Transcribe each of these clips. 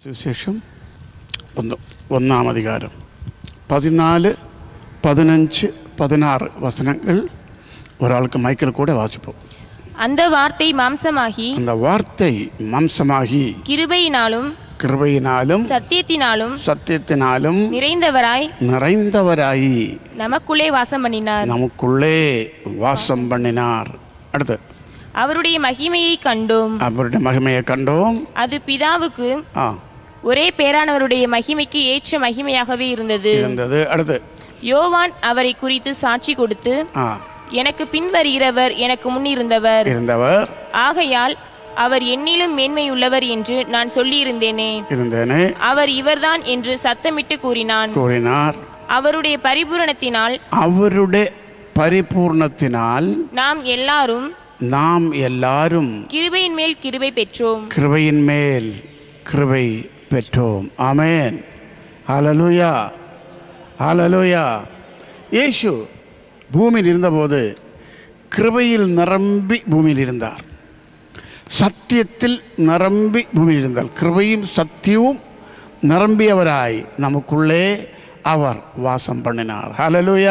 സുവിശേഷം ഒന്ന് ഒന്നാം അധികാരം പതിനാല് പതിനഞ്ച് പതിനാറ് വസനങ്ങൾ ഒരാൾക്ക് മൈക്കിൽ കൂടെ വാസിപ്പോ அந்த வார்த்தை மாம்சமாகி அந்த வார்த்தை மாம்சமாகி கிருபையினாலும் கிருபையினாலும் சத்தியத்தினாலும் சத்தியத்தினாலும் நிறைந்தவராய் நிறைந்தவராയി நமக்குள்ளே வாசம் பண்ணினார் നമുക്കുള്ളേ വാസം பண்ணினார் அடுத்து அவருடைய மகிமையை கண்டோம் அவருடைய மகிமையை கண்டோம் அது பிதாவுக்கு ஆ ஒரே பேரானவருடைய மகிமைக்கு ஏற்ற மகிமையாகவே இருந்தது இருந்தது அடுத்து யோவான் அவரை குறித்து சாட்சி கொடுத்து ஆ எனக்கு பின் வருகிறவர் எனக்கு முன் இருந்தவர் இருந்தவர் ஆகையால் அவர் என்னிலும் மேன்மையுள்ளவர் என்று நான் சொல்லியிருந்தேனே இருந்தேனே அவர் இவர்தான் என்று சத்தமிட்டு கூறினான் கூறினார் அவருடைய பரிபூரணத்தினால் അവരുടെ പരിപൂർണത്തിനാൽ நாம் எல்லாரும் നാം എല്ലാവരും கிருபையின் மேல் கிருபை பெற்றோம் കൃപയിന്മേൽ കൃപൈ പെറ്റോം ആമേൻ ഹലലൂയ ഹലലൂയ യേശു ഭൂമിയിൽ ഇരുന്നപോത് കൃപയിൽ നിറമ്പി ഭൂമിയിൽ ഇരുന്നാർ സത്യത്തിൽ നിറമ്പി ഭൂമിയിൽ ഇരുന്നാൽ കൃപയും സത്യവും നിറമ്പിയവരായി നമുക്കുള്ളേ അവർ വാസം പണിനാർ ഹലലൂയ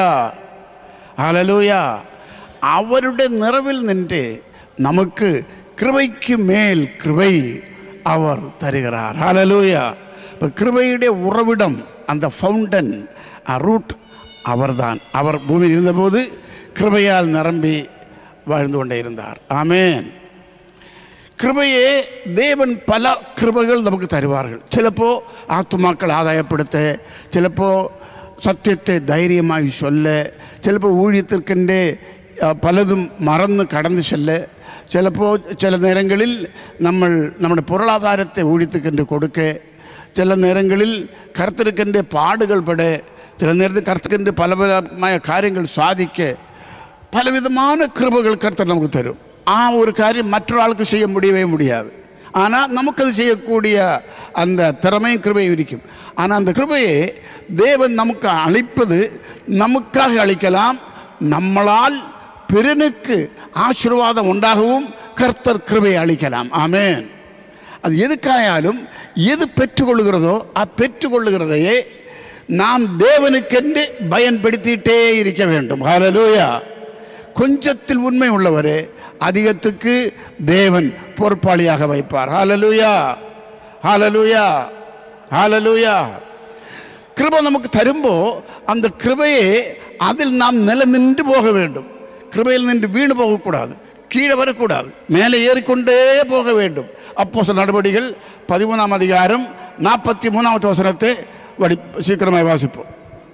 ഹലലൂയ അവരുടെ നിറവിൽ നിன்று നമുക്ക് കൃപയ്ക്ക് മേൽ കൃപை അവർ തരുகிறாർ ഹലലൂയ இப்போ கிருபையுடைய உறவிடம் அந்த ஃபவுண்டன் ரூட் அவர்தான் அவர் பூமியில் இருந்தபோது கிருபையால் நிரம்பி வாழ்ந்து கொண்டே இருந்தார் ஆமேன் கிருபையே தேவன் பல கிருபைகள் நமக்கு தருவார்கள் சிலப்போ ஆத்துமாக்கள் ஆதாயப்படுத்த சிலப்போ സത്യത്തെ ധൈര്യമായി ചൊല്ല് ചിലപ്പോൾ ഊഴിയത്തിற்കെൻ്റെ പലതും മറന്ന് കടന്നു ചെല്ല് ചിലപ്പോൾ ചില നേരങ്ങളിൽ നമ്മൾ നമ്മുടെ പൊരുളാധാരത്തെ ഊഴിയത്തിற்கென்று കൊടുക്ക ചില നേരങ്ങളിൽ കർത്തൃക്കൻ്റെ പാടുകൾ പെടെ ചില നേരത്തിൽ കർത്തൃക്കൻ്റെ പല പലമായ കാര്യങ്ങൾ സാധിക്ക பலவிதமான கிருபைகள் கர்த்தர் நமக்கு தரும் ஆ ஒரு காரியம் மற்றொராளுக்கு செய்ய முடியவே முடியாது ஆனால் நமக்கு அது செய்யக்கூடிய அந்த திறமையும் கிருபையும் இருக்கும் ஆனால் அந்த கிருபையை தேவன் நமக்கு அளிப்பது நமக்காக அளிக்கலாம் நம்மளால் பிறனுக்கு ஆசீர்வாதம் உண்டாகவும் கர்த்தர் கிருபையை அளிக்கலாம் ஆமென் அது எதுக்காயாலும் எது பெற்றுக்கொள்கிறதோ அ பெற்றுக்கொள்ளுகிறதையே நாம் தேவனுக்கென்று பயன்படுத்திட்டே இருக்க வேண்டும் ஹalleluya கொஞ்சத்தில் உண்மை உள்ளவரே அதிகத்துக்கு தேவன் பொறுப்பாளியாக வைப்பார் ஹalleluya ஹalleluya ஹalleluya கிருபை நமக்கு தரும்போ அந்த கிருபையை அதில் நாம் நில நின்று போக வேண்டும் கிருபையில் நின்று வீணு போகக்கூடாது கீழே வரக்கூடாது மேலே ஏறிக்கொண்டே போக வேண்டும் அப்போ சில நடவடிக்கைகள் பதிமூணாம் அதிகாரம் நாற்பத்தி மூணாவது வசனத்தை வடி சீக்கிரமாக வாசிப்போம்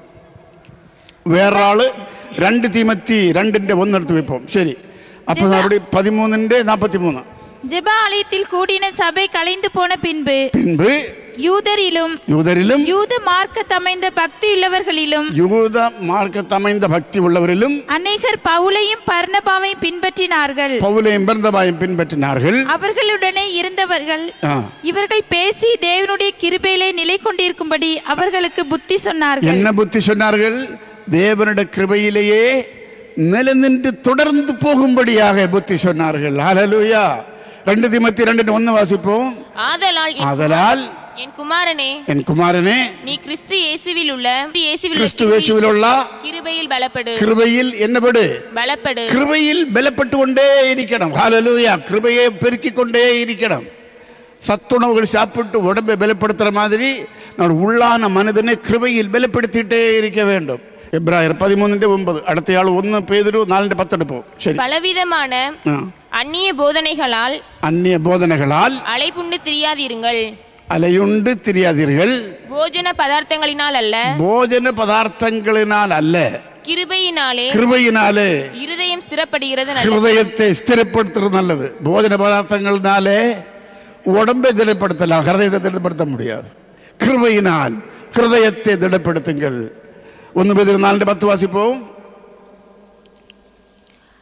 വേറൊരാള് രണ്ട് തീമത്തി രണ്ടിന്റെ ഒന്നെടുത്ത് വെപ്പோம் ശരി അപ്പൊ അവിടെ പതിമൂന്നിന്റെ നാപ്പത്തി മൂന്ന് ஜெப ஆலயத்தில் கூடின சபை கலைந்து போன பின்பு പിൻപ് யூதரிலும் യൂതരിലും யூத மார்க்கத்தமைந்த பக்தியுள்ளவர்களிலும் യൂത മാർക്കത്തമൈந்த ഭക്തി உள்ளவரிலும் அநேகர் பவுலையும் பர்ணபாவையும் பின்பற்றினார்கள் பவுலையும் பிறந்தபாயும் பின்பற்றினார்கள் அவர்களுடனே இருந்தவர்கள் ஆ. இவர்கள் பேசி தேவனுடைய கிருபையிலே நிலை கொண்டிருக்கும்படி அவர்களுக்கு புத்தி சொன்னார்கள் என்ன புத்தி சொன்னார்கள் தேவனுடைய கிருபையிலேயே நிலநின்று தொடர்ந்து போகும்படியாக புத்தி சொன்னார்கள் ஹalleluya ரெண்டு தீமத்தி ரெண்டு ஒன்று வாசிப்போம் ஆதலால் என் ஆதலால் என் குமாரனே என் குமாரனே நீ கிறிஸ்து இயேசுவில் உள்ள இயேசுவில் உள்ள கிறிஸ்து യേശുവിലുള്ള கிருபையில் பலப்படு കൃപയിൽ എന്നപെട് பலப்படு കൃപയിൽ ബലപ്പെട്ടുകൊണ്ടേ ഇരിക്കണം ഹാലലൂയ കൃപയെ പെരുക്കിക്കൊണ്ടേ ഇരിക്കണം സത്തുണവുകൾ சாப்பிட்டு உடம்பை பலப்படுத்துகிற மாதிரி നമ്മുടെ ഉള്ളാന മനതിനെ കൃപയിൽ ബലപ്പെടുത്തിയിട്ടേ ഇരിക്ക வேண்டும் എബ്രായർ പതിമൂന്നിന്റെ ഒമ്പത് അടുത്തയാൾ ഒന്ന് പേതൊരു നാലിന്റെ പത്തെടുപ്പോ ശരി பலவிதமான ആ. அந்நிய போதனைகளால் അന്യ ബോധനകളാൽ அலைப்புண்டு திரியாதீருங்கள் അലയുണ്ട് തിരിയാതിരുകൾ போஜன பதார்த்தங்களினால் அல்ல ഭോജന പദാർത്ഥങ്ങളിനാൽ അല്ല கிருபையினாலே കൃപയിനാല് இருதயம் ஸ்திரப்படுகிறது நல்லது ഹൃദയത്തെ സ്ഥിരപ്പെടുത്തുന്നത് നല്ലത് ഭോജന പദാർത്ഥങ്ങളിനാലേ ഉടമ്പെ திடப்படுத்தலாம் ஹிருதயத்தை திடப்படுத்த முடியாது கிருபையினால் ஹிருதயத்தை திடப்படுத்துங்கள் ஒன்று பதினாலிൻ്റെ பத்து வாசிப்போம்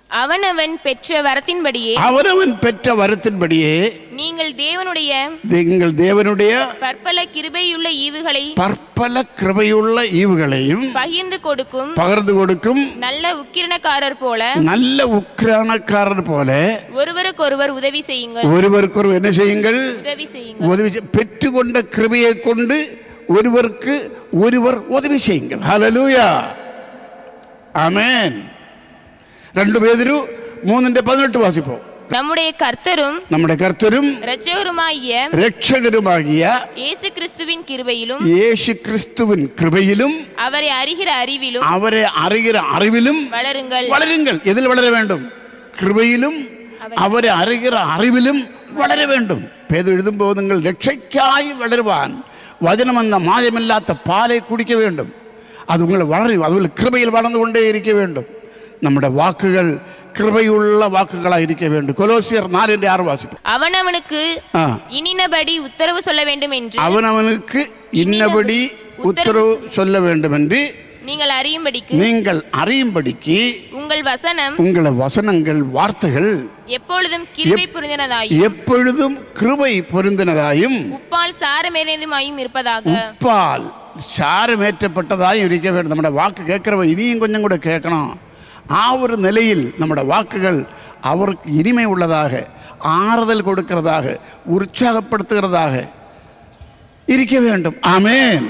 அவனவன் பெற்ற வரத்தின்படியே அவனவன் பெற்ற வரத்தின்படியே நீங்கள் தேவனுடைய எங்கள் தேவனுடைய பற்பல கிருபையுள்ள ஈவுகளை பற்பல கிருபையுள்ள ஈவுகளையும் பகிர்ந்து கொடுக்கும் பகிர்ந்து கொடுக்கும் நல்ல உக்கிரணக்காரர் போல நல்ல உக்கிரானக்காரர் போல ஒருவருக்கொருவர் உதவி செய்யுங்கள் ஒருவருக்கொருவர் என்ன செய்யுங்கள் உதவி செய்யுங்கள் உதவி செய்- பெற்றுக்கொண்ட கிருபையை கொண்டு ஒருவருக்கு ஒருவர் உதவி செய்யுங்கள் ஹalleluya ஆமென் ரெண்டு பேதிரு மூന്നിന്റെ പതിനെട്ട് വാസിപ്പോ நம்முடைய கர்த்தரும் നമ്മുടെ കർത്തരും இரட்சகருமாகிய രക്ഷകരുമാകിയ இயேசு கிறிஸ்துவின் கிருபையிலும் യേശു ക്രിസ്തുവിൻ കൃപയിലും அவரை அறிகிற அறிவிலும் അവരെ അറിയുന്ന അറിവിലും வளருங்கள் വളരുங்கள் ഇതിൽ വളരെ വേണ്ടും കൃപയിലും അവരെ അറിയുന്ന അറിവിലും വളരെ വേണ്ടും പേത് എഴുതുമ്പോൾ നിങ്ങൾ രക്ഷയ്ക്കായി വളരുവാൻ വചനമെന്ന മായമില്ലാത്ത പാലെ കുടിക്ക വേണ്ടും അത് നിങ്ങൾ വളരും അതുപോലെ കൃപയിൽ വളർന്നുകൊണ്ടേയിരിക്ക വേണ്ടും നമ്മുടെ വാക്കുകൾ കൃപയുള്ള വാക്കുകളായിരിക്ക വേണ്ടും കൊലോസിയർ നാലിൻ്റെ ആറ് വാസിപ്പം அவனவனுக்கு ആ இனினபடி உத்தரவு சொல்ல வேண்டும் என்று அவனவனுக்கு இன்னபடி உத்தரவு சொல்ல வேண்டும் என்று நீங்கள் அறியும்படிக்கு நீங்கள் அறியும்படிக்கு உங்கள் வசனம் உங்களை வசனங்கள் வார்த்தைகள் எப்பொழுதும் கிருபை புரிந்தனதாயும் எப்பொழுதும் கிருபை பொருந்தினதாயும் உப்பால் சாரமேறியதுமாயும் இருப்பதாக ഉപ്പാൽ ചാരമേറ്റപ്പെട്ടതായും ഇരിக்க വേണം നമ്മുടെ വാക്ക് കേൾக்கிறവ ഇനിയും കൊഞ്ചം കൂടെ കേൾക്കണം ആ ഒരു നിലയിൽ നമ്മുടെ വാക്കുകൾ അവർക്ക് ഇനിമയുള്ളதாக ആറുതൽ കൊടുக்கிறதாக ഉற்சாகப்படுத்துகிறதாக ഇരിക്ക വേണ്ടും ആമേൻ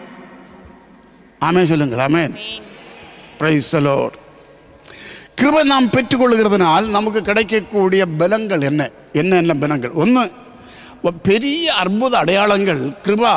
ആമേൻ சொல்லுங்கள் ആമേൻ பிரைஸ் த லார்ட் கிருபை நாம் பெற்றுக்கொள்கிறதுனால் நமக்கு கிடைக்கக்கூடிய பலங்கள் என்ன என்னென்ன பலங்கள் ஒன்று பெரிய அற்புத அடையாளங்கள் கிருபா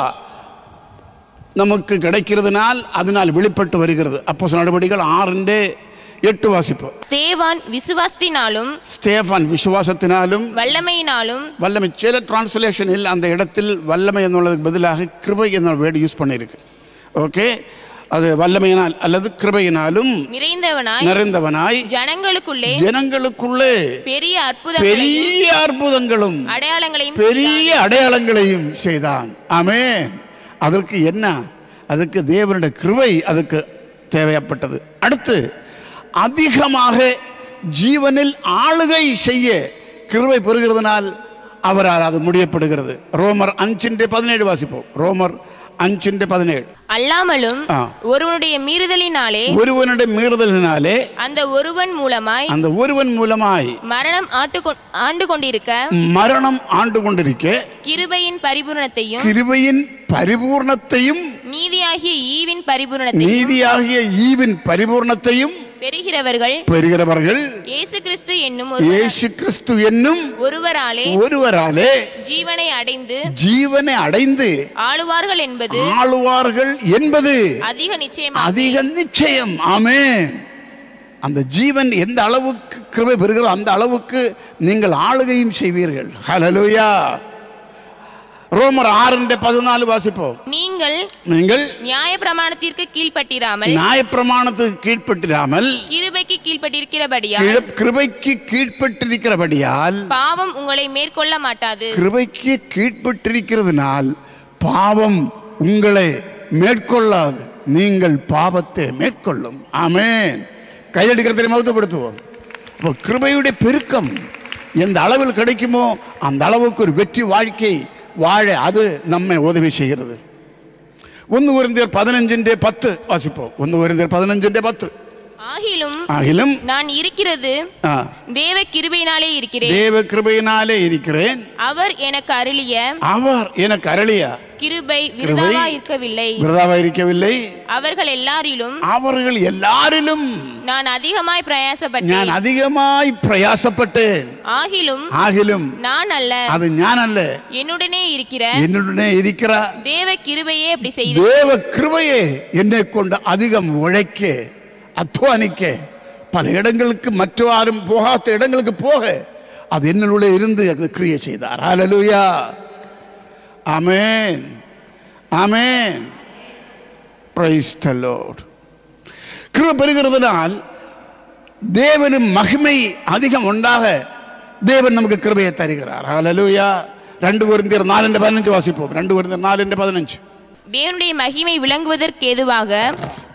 நமக்கு கிடைக்கிறதுனால் அதனால் வெளிப்பட்டு வருகிறது அப்போ நடவடிக்கைகள் ஆறிൻ്റെ எட்டு வாசிப்பு தேவான் விசுவாசத்தினாலும் ஸ்டேஃபான் விசுவாசத்தினாலும் வல்லமையினாலும் வல்லமை சில டிரான்ஸ்லேஷனில் அந்த இடத்தில் வல்லமை எന്നുള്ളதுக்கு பதிலாக கிருபை என்ற வேர்டு யூஸ் பண்ணியிருக்கு ஓகே அது வல்லமையினால் அல்லது கிருபையினாலும் நிறைந்தவனாய் நிறைந்தவனாய் ஜனங்களுக்குள்ளே ஜனங்களுக்குள்ளே பெரிய அற்புதங்களையும் பெரிய அற்புதங்களும் அடையாளங்களையும் பெரிய அடையாளங்களையும் செய்தான் ஆமென் அதற்கு என்ன அதுக்கு தேவனுடைய கிருபை அதுக்கு தேவைப்பட்டது அடுத்து அதிகமாக ஜீவனில் ஆளுகை செய்ய கிருபை பெறுகிறதுனால் அவரால் அது முடியப்படுகிறது ரோமர் அஞ்சிൻ്റെ பதினேழு வாசிப்போம் ரோமர் அஞ்சிൻ്റെ பதினேழு அல்லாமலும் ஆ. ஒருவனுடைய மீறுதலினாலே ஒருவனுடைய மீறுதலினாலே அந்த ஒருவன் மூலமாய் அந்த ஒருவன் மூலமாய் மரணம் ஆட்டு கொ- ஆண்டு கொண்டிருக்க மரணம் ஆண்டு கொண்டிருக்க கிருபையின் பரிபூரணத்தையும் கிருபையின் பரிபூர்ணத்தையும் நீதியாகிய ஈவின் பரிபூரணத்தையும் நீதியாகிய ஈவின் பரிபூர்ணத்தையும் பெறுகிறவர்கள் பெறுகிறவர்கள் இயேசு கிறிஸ்து என்னும் ஒரு இயேசு கிறிஸ்து என்னும் ஒருவராலே ஒருவராலே ஜீவனை அடைந்து ஜீவனை அடைந்து ஆளுவார்கள் என்பது ஆளுவார்கள் என்பது அதிக நிச்சயமாக அதிக நிச்சயம் ஆமென் அந்த ஜீவன் எந்த அளவுக்கு கிருபை பெறுகிறோ அந்த அளவுக்கு நீங்கள் ஆளுகையும் செய்வீர்கள் ஹalleluya ரோமர் ஆறுன்ற பதினாலு வாசிப்போம் நீங்கள் நீங்கள் நியாய பிரமாணத்திற்கு கீழ்ப்பட்டிராமல் நியாயப்பிரமாணத்துக்கு கீழ்ப்பட்டிராமல் கிருபைக்கு கீழ்ப்பட்டிருக்கிறபடியால் கிழ- கிருபைக்கு கீழ்ப்பட்டிருக்கிறபடியால் பாவம் உங்களை மேற்கொள்ள மாட்டாது கிருபைக்கு கீழ்ப்பட்டிருக்கிறதுனால் பாவம் உங்களை மேற்கொள்ளாது நீங்கள் பாவத்தை மேற்கொள்ளும் ஆமென் கையடிக்கிறதை மௌத்தப்படுத்துவோம் அப்போ கிருபையுடைய பெருக்கம் எந்த அளவில் கிடைக்குமோ அந்த அளவுக்கு ஒரு வெற்றி வாழ்க்கை வாழ அது நம்மை உதவி செய்கிறது ഒന്ന് കുരിന്തിയർ പതിനഞ്ചിന്റെ പത്ത് വാസിപ്പോ ഒന്ന് കുരിന്തിയർ പതിനഞ്ചിന്റെ പത്ത് ஆகிலும் ആകിലും நான் இருக்கிறது ആ தேவ கிருபையினாலே இருக்கிறேன் ദൈവകൃപയിനാലേ ഇരിக்கிறேன் அவர் எனக்கு அருளிய அவர் எனக்கு அருளிய கிருபை விருதாவா இருக்கவில்லை விரதாவாയിരിக்கவில்லை அவர்கள் எல்லாரிலும் அவர்கள் எல்லாரிலும் நான் அதிகமாய் ഞാൻ பிரயாசப்பட்டேன் അധികമായി പ്രയാസപ്പെട്ടேன் ஆகிலும் ആകിലും நான் அல்ல അത് ഞാനല്ല என்னுடனே இருக்கிற என்னுடனே இருக்கிற தேவ கிருபையே அப்படி செய்து தேவ கிருபையே என்னை கொண்டு அதிகம் உழைக்க அத்வானிக்க பல இடங்களுக்கு மற்றாரும் போகாத இடங்களுக்கு போக அது என்னுள்ள இருந்து அது கிரியை செய்தார் ஹalleluya ஆமென் ஆமென் பிரைஸ் த லார்ட் கிருபை பெறுகிறதுனால் தேவனும் மகிமை அதிகம் உண்டாக தேவன் நமக்கு கிருபையை தருகிறார் ஹalleluya ரெண்டு குருந்தியர் நாலிൻ്റെ പതിനഞ്ച് வாசிப்போம் ரெண்டு குருந்தியர் நாலிൻ്റെ പതിനഞ്ച് தேவனுடைய மகிமை விளங்குவதற்கு ஏதுவாக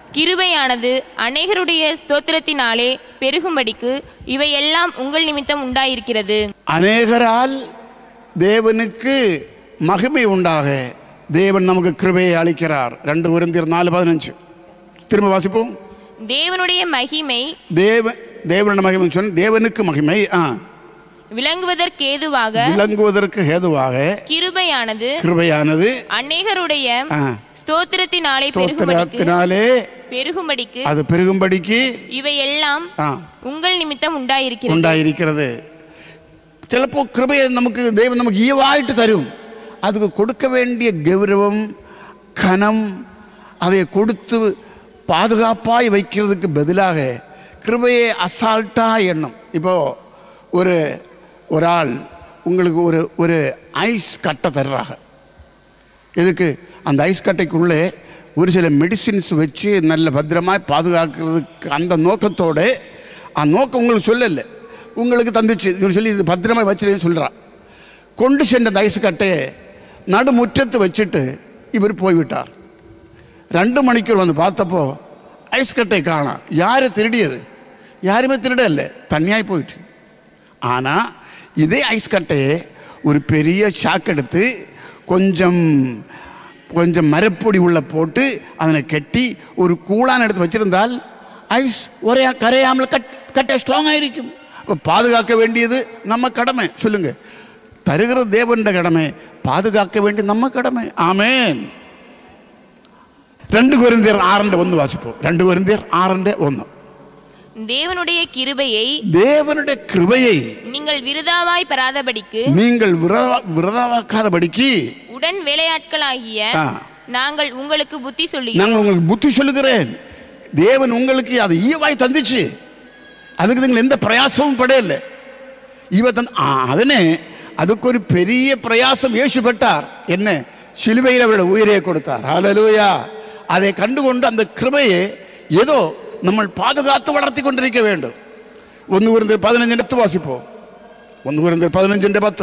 கிருபையானது அநேகருடைய ஸ்தோத்திரத்தினாலே பெருகும்படிக்கு இவையெல்லாம் உங்கள் நிமித்தம் உண்டாயிருக்கிறது அநேகரால் தேவனுக்கு மகிமை உண்டாக தேவன் நமக்கு கிருபையை அளிக்கிறார் ரெண்டு குருந்தியர் நாலு பதினஞ்சு திரும்ப வாசிப்போம் தேவனுடைய மகிமை தேவ தேவன மகிமை சொன்ன தேவனுக்கு மகிமை ஆ விளங்குவதற்கேதுவாக விளங்குவதற்கு ஹேதுவாக கிருபையானது கிருபையானது அநேகருடைய ஆ, ஸ்தோத்திரத்தினாலே பெருகும்படிக்கு ஸ்தோத்திரத்தினாலே பெருகும்படிக்கு அது பெருகும்படிக்கு இவையெல்லாம் ஆ, உங்கள் நிமித்தம் உண்டாயிருக்கிறது ഉണ്ടായിരിക്കുന്നത് ചിലപ്പോൾ കൃപയെ നമുക്ക് ദൈവം നമുക്ക് ഈവായിട്ട് തരും അത് കൊടുക്ക വേണ്ടിയ ഗൗരവം ഖനം அதை கொடுத்து பாதுகாப்பாய் வைக்கிறதுக்கு பதிலாக கிருபையை அசால்ட்டாக எண்ணம் இப்போ ஒரு ஒரு ஆள் உங்களுக்கு ஒரு ஒரு ஐஸ் கட்டை தர்றாங்க இதுக்கு அந்த ஐஸ் கட்டைக்குள்ளே ஒரு சில மெடிசின்ஸ் வச்சு நல்ல பத்திரமாய் பாதுகாக்கிறதுக்கு அந்த நோக்கத்தோடு அந்த நோக்கம் உங்களுக்கு சொல்லலை உங்களுக்கு தந்துச்சு இவர் சொல்லி இது பத்திரமாய் வச்சிருன்னு சொல்கிறான் கொண்டு சென்ற அந்த ஐஸ் கட்டையை நடுமுற்றத்து வச்சுட்டு இவர் போய்விட்டார் ரெண்டு மணிக்கூர் வந்து பார்த்தப்போ ஐஸ் கட்டை காணாம் யார் திருடியது யாருமே திருடல தனியாய் போயிட்டு ஆனால் இதே ஐஸ் கட்டையை ஒரு பெரிய ஷாக் எடுத்து கொஞ்சம் கொஞ்சம் மரப்பொடி உள்ள போட்டு அதனை கட்டி ஒரு கூழான எடுத்து வச்சிருந்தால் ஐஸ் ஒரே கரையாமல் கட் கட்டை ஸ்ட்ராங்காக இருக்கும் அப்போ பாதுகாக்க வேண்டியது நம்ம கடமை சொல்லுங்க தருகிறது தேவன்ற கடமை பாதுகாக்க வேண்டியது நம்ம கடமை ஆமென் രണ്ട് കുരിന്തിയർ ആറിന്റെ ഒന്ന് വാസിപ്പോ രണ്ട് കുരിന്തിയർ ആറിന്റെ ഒന്ന് தேவனுடைய கிருபையை ദേവനുടെ കൃപയെ நீங்கள் விருதாவாய் பெறாதபடிக்கு നിങ്ങൾ വിറ- വിറതാവാക്കാதபடிக்கு உடன் வேலையாட்களாகிய ஆ. நாங்கள் உங்களுக்கு புத்தி சொல்லி நாங்கள் உங்களுக்கு புத்தி சொல்லுகிறேன் தேவன் உங்களுக்கு அதை ஈவாய் தந்துச்சு அதுக்கு നിങ്ങൾ எந்த பிரயாசமும் படையல ஈவ தந்து ஆ, അതിനെ அதுக்கொரு பெரிய பிரயாசம் ஏசுபட்டார் என்ன சிலுவையில் அவருடைய உயிரை கொடுத்தார் ஹalleluya அதை கண்டுகொண்டு அந்த கிருபையை ஏதோ നമ്മൾ பாதுகாத்து வளர்த்தி கொண்டிருக்க வேண்டும் ഒന്ന് കുരുന്ന് പതിനഞ്ചിൻ്റെ പത്ത് വാസിപ്പോ ഒന്ന് കുരുന്ന് പതിനഞ്ചിൻ്റെ പത്ത്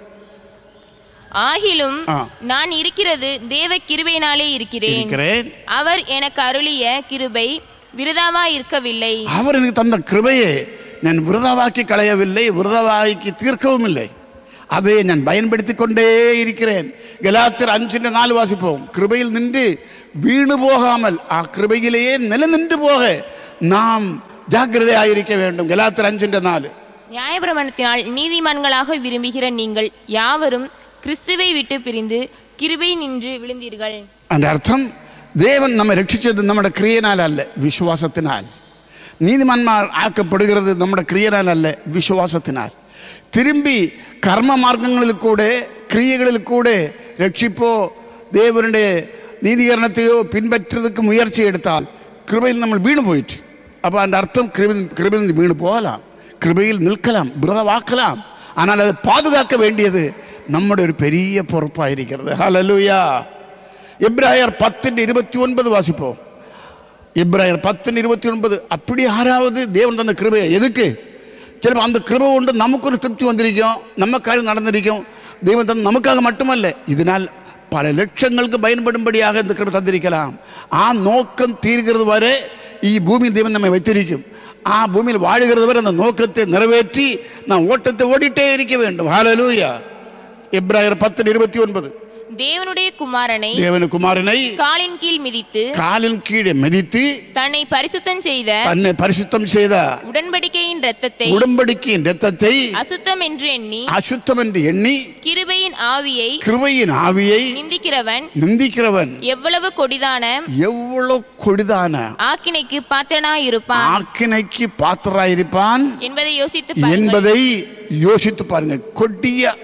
ஆகிலும் ஆ. நான் இருக்கிறது தேவ கிருபையினாலே இருக்கிறேன் இருக்கிறேன் அவர் எனக்கு அருளிய கிருபை விருதாவாய் இருக்கவில்லை அவர் எனக்கு தந்த கிருபையை நான் விரதவாக்கி களையவில்லை விரதவாக்கி தீர்க்கவும் இல்லை அதை நான் பயன்படுத்தி கொண்டே இருக்கிறேன் கலாத்திர அஞ்சிൻ്റെ நாலு வாசிப்போம் கிருபையில் நின்று வீணு போகாமல் ஆ கிருபையிலேயே நிலநின்று போக நாம் ஜாக்கிரதையாயிருக்க வேண்டும் கலாத்திர அஞ்சிൻ്റെ நாலு நியாயப்பிரமாணத்தினால் நீதிமான்களாக விரும்புகிற நீங்கள் யாவரும் கிறிஸ்துவை விட்டு பிரிந்து கிருபை நின்று விழுந்தீர்கள் അതിൻ്റെ അർത്ഥം ദേവൻ നമ്മെ രക്ഷിച്ചത് നമ്മുടെ ക്രിയനാലല്ല വിശ്വാസത്തിനാൽ നീതിമാന്മാർ ആക്കപ്പെടുகிறது നമ്മുടെ ക്രിയനാലല്ല വിശ്വാസത്തിനാൽ തിരുമ്പി കർമ്മമാർഗങ്ങളിൽ കൂടെ ക്രിയകളിൽ കൂടെ രക്ഷിപ്പോ ദേവരുടെ നീതീകരണത്തെയോ പിൻപറ്റുறதுக்கு முயற்சி எடுத்தால் கிருபையில் നമ്മൾ വീണു പോയിട്ട് അപ്പോൾ അതിൻ്റെ അർത്ഥം കൃപ കൃപയിൽ നിന്ന് വീണു പോകലാം കൃപയിൽ നിൽക്കലാം വ്രതവാക്കലാം ஆனால் அதை பாதுகாக்க வேண்டியது നമ്മുടെ ഒരു பெரிய பொறுப்பாയിരിக்கிறது ஹalleluya எப்ராயர் பத்தின் இருபத்தி ஒன்பது வாசிப்போம் எப்ராயர் பத்தின் இருபத்தி ஒன்பது அப்படி யாராவது தேவன் தந்த கிருபையை எதுக்கு சிலപ്പോൾ அந்த கிருபை കൊണ്ട് നമുക്കൊരു திருப்தி வந்திருக்கும் நம்ம காரியம் நடந்திருக்கும் தெய்வம் தந்த நமக்காக மட்டுமல்ல இதனால் பல லட்சங்களுக்கு பயன்படும்படியாக இந்த கிருபை தந்திருக்கலாம் ஆ நோக்கம் தீர்கிறது வரை ഈ ഭൂമിയിൽ ദൈവം നമ്മെ വെച്ചിരിക്കും ആ ഭൂമിയിൽ വാഴുகிறது വരെ அந்த நோக்கத்தை நிறைவேற்றி நான் ஓட்டத்தை ஓடிட்டே இருக்க வேண்டும் ஹalleluya எப்ராயர் பத்து இருபத்தி ஒன்பது தேவனுடைய குமாரனை தேவனுக்குமாரனை காலின் கீழ் மிதித்து காலின் கீழே மிதித்து தன்னை பரிசுத்தம் செய்த தன்னை பரிசுத்தம் செய்த உடன்படிக்கையின் இரத்தத்தை உடம்படிக்கையின் இரத்தத்தை அசுத்தம் என்று எண்ணி அசுத்தம் என்று எண்ணி கிருபையின் ஆவியை கிருபையின் ஆவியை நிந்திக்கிறவன் நிந்திக்கிறவன் எவ்வளவு கொடிதான எவ்வளவு கொடிதான ஆக்கினைக்கு பாத்திரனாயிருப்பான் ஆக்கினைக்கு பாத்திராயிருப்பான் என்பதை யோசித்து பாருங்கள் என்பதை யோசித்து பாருங்க கொடிய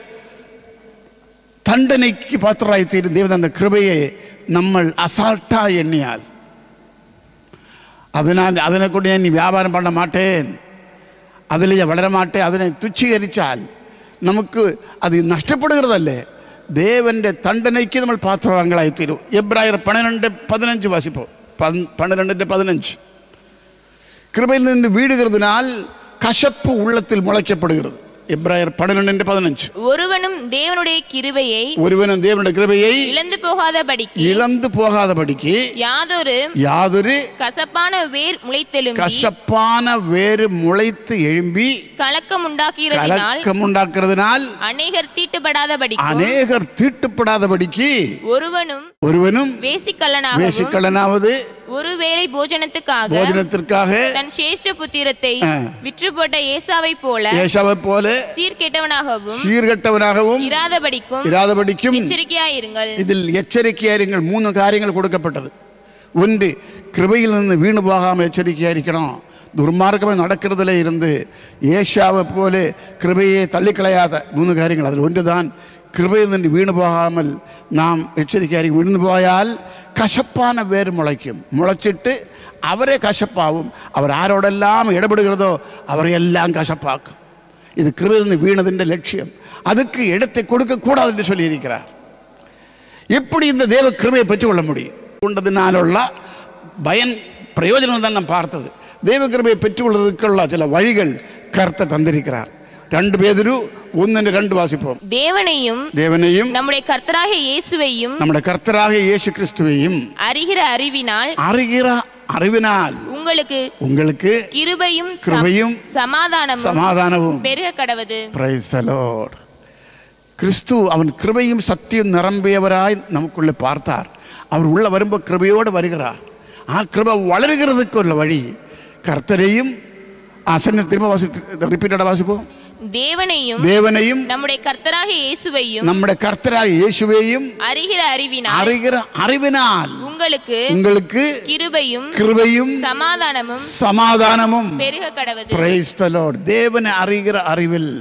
தண்டனைக்கு பாத்திராய் தீரும் தேவன் அந்த கிருபையை നമ്മൾ அசால்ட்டா எண்ணியால் அதனால் அதனை கொண்டு ഞാൻ நீ வியாபாரம் பண்ண மாட்டேன் அதில் ഞാൻ വളர മാട്ടേ അതിനെ തുച്ഛീകരിച്ചാൽ നമുക്ക് അത് നഷ്ടപ്പെടുகிறതല്ലേ ദേവന്റെ തണ്ടനയ്ക്ക് നമ്മൾ പാത്രവാങ്ങളായി തീരും എബ്രായർ പന്ത്രണ്ട് പതിനഞ്ച് വാസിപ്പോ പന്ത്രണ്ടിൻ്റെ പതിനഞ്ച് கிருபையில் நின்று வீடுகிறதுனால் கசப்பு உள்ளத்தில் முளைக்கப்படுகிறது എബ്രായർ പതിനൊന്നിന്റെ പതിനഞ്ച് ஒருவனும் தேவனுடைய கிருபையை ഒരുവനും ദേവനുടെ കൃപയെ இழந்து போகாதபடிக்கு ഇളந்து പോകാതെ പഠിക്ക് யாதொரு യാതൊരു கசப்பான வேர் முளைத்தெழும்பி കശപ്പാന വേര് മുളയ്ത്ത് എഴുമ്പി கலக்கம் உண்டாக்குகிறதினால் കലക്കമുണ്ടാക്കുന്നതിനാൽ அநேகர் தீட்டுப்படாதபடிக்கும் അനേകർ തീട്ടപ്പെടാതെ പഠിക്ക് ஒருவனும் ഒരുവനും வேசிக்கல்லனாகவும் വേശിക്കള്ളനാവത് ஒருவேளை போஜனத்துக்காக ഭോജനത്തിற்காக தன் சேஷ்ட புத்திரத்தை ஆ. விற்று போட்ட ஏசாவை போல യേശാവെ പോലെ சீர்கெட்டவனாகவும் ശീർകെട്ടവനാகவும் இராதபடிக்கும் ഇരാതെ പഠിക്കും எச்சரிக்கையாயிருங்கள் ഇതിൽ എച്ചരിക്കയായിരിങ്ങൾ മൂന്ന് കാര്യങ്ങൾ കൊടുക്കപ്പെട്ടത് ഒന്ന് കൃപയിൽ നിന്ന് വീണു പോകാமல் എച്ചരിക്കയായിരിക്കണം ദുർമാർഗമായി നടക്കുന്നതിലേ ഇരുന്ന് യേശാവെ പോലെ കൃപയെ തള്ളിക്കളയാതെ മൂന്ന് കാര്യങ്ങൾ അതിൽ ഒന്ന് താൻ കൃപയിൽ നിന്ന് വീണു പോകാமல் നാം എച്ചരിക്കയായിരിക്കും വീണു പോയാൽ കശപ്പാന വേര് മുളയ്ക്കും മുളച്ചിട്ട് അവരെ കശപ്പാവും അവരാരോടെല്ലാം ഇടപെടുகிறதோ അവരെല്ലാം കശപ്പാക്കും ഇത് കൃപയിൽ നിന്ന് വീണതിൻ്റെ ലക്ഷ്യം அதுக்கு இடத்தை கொடுக்கக்கூடாது என்று சொல்லியிருக்கிறார் எப்படி இந்த தேவ கிருபையை பெற்றுக்கொள்ள முடியும் கொண்டதினாலுள்ள பயன் பிரயோஜனம் தான் நாம் பார்த்தது தேவ கிருபையை பெற்றுக்கொள்வதற்குள்ள சில வழிகள் கர்த்தர் தந்திருக்கிறார் ரெண்டு பேதிரு ஒன்னு ரெண்டு வாசிப்போம் தேவனையும் தேவனையும் நம்முடைய கர்த்தராகிய இயேசுவையும் நம்முடைய கர்த்தராக இயேசு கிறிஸ்துவையும் அறிகிற அறிவினால் அறிகிற அறிவினால் உங்களுக்கு உங்களுக்கு கிருபையும் சம்- கிருபையும் சமாதானமும் சமாதானமும் பெருக கடவது Praise the Lord. கிறிஸ்து அவன் கிருபையும் சத்தியம் நிரம்பியவராய் நமக்குள்ளே பார்த்தார் அவர் உள்ள வரும்போது கிருபையோடு வருகிறார் ஆ கிருபை வளருகிறதுக்கு உள்ள வழி கர்த்தரையும் அசன திரும்ப வாசி ரிப்பீட்டடாக வாசிப்போம் தேவனையும் தேவனையும் நம்முடைய கர்த்தராகிய இயேசுவையும் நம்முடைய கர்த்தராக இயேசுவையும் அறிகிற அறிவினால் அறிகிற அறிவினால் உங்களுக்கு உங்களுக்கு கிருபையும் கிருபையும் சமாதானமும் சமாதானமும் பெருக கடவது Praise the Lord. தேவனை அறிகிற அறிவில்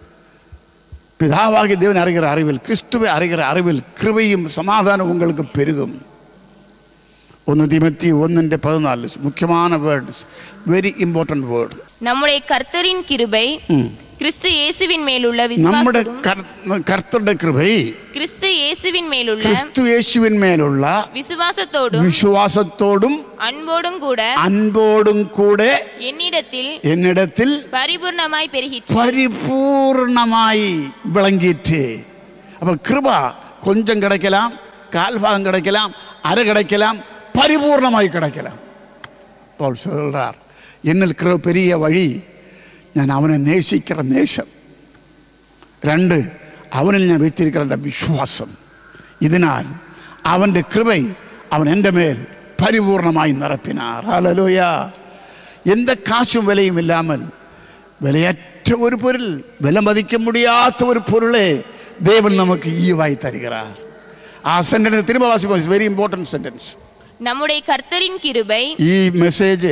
பிதாவாகி தேவனை அறிகிற அறிவில் கிறிஸ்துவை அறிகிற அறிவில் கிருபையும் சமாதானம் உங்களுக்கு பெருகும் ഒന്ന് തിമത്തി ഒന്നിൻ്റെ പതിനാല് മുഖ്യமான വേർഡ് വെരി ഇമ്പോർട്ടൻ്റ് വേർഡ് நம்முடைய கர்த்தரின் கிருபை கிறிஸ்து இயேசுவின் மேலுள்ள നമ്മുടെ விசுவாசத்தோடும் കർത്തരുടെ കൃപൈ கிறிஸ்து இயேசுவின் மேலுள்ள ക്രിസ്തു യേശുവിൻ മേലുള്ള விசுவாசத்தோடும் വിശ്വാസത്തോടും அன்போடும் கூட അൻപോടും കൂടെ என்னிடத்தில் എന്നിടത്തിൽ பரிபூர்ணமாய் பெருகிற்று பரிபூர்ணமாய் விளங்கிற்று அப்போ கிருபா கொஞ்சம் கிடைக்கலாம் கால்பாகம் கிடைக்கலாம் அரை கிடைக்கலாம் பரிபூர்ணமாய் கிடைக்கலாம் போல் சொல்றார் என்னில் இருக்கிற பெரிய வழி ഞാൻ അവനെ നേശിക്കുന്ന നേശം രണ്ട് അവനിൽ ഞാൻ വെച്ചിരിക്കുന്ന அந்த വിശ്വാസം ഇതിനാൽ അവൻ്റെ കൃപை അവൻ എൻ്റെ മേൽ പരിപൂർണമായി നിറപ്പിനാർ ഹല്ലേലൂയ எந்த காசும் விலையும் இல்லாமல் விலையற்ற ஒரு பொருள் விலை மதிக்க முடியாத ஒரு பொருளை தேவன் நமக்கு ஈவாய் தருகிறார் ആ സെൻറ്റൻസ് തിരുம்ப വാസിപ്പോ വെരി ഇമ്പോർട്ടൻറ്റ് സെൻറ്റൻസ് நம்முடைய கர்த்தரின் கிருபை ഈ മെസ്സേജ്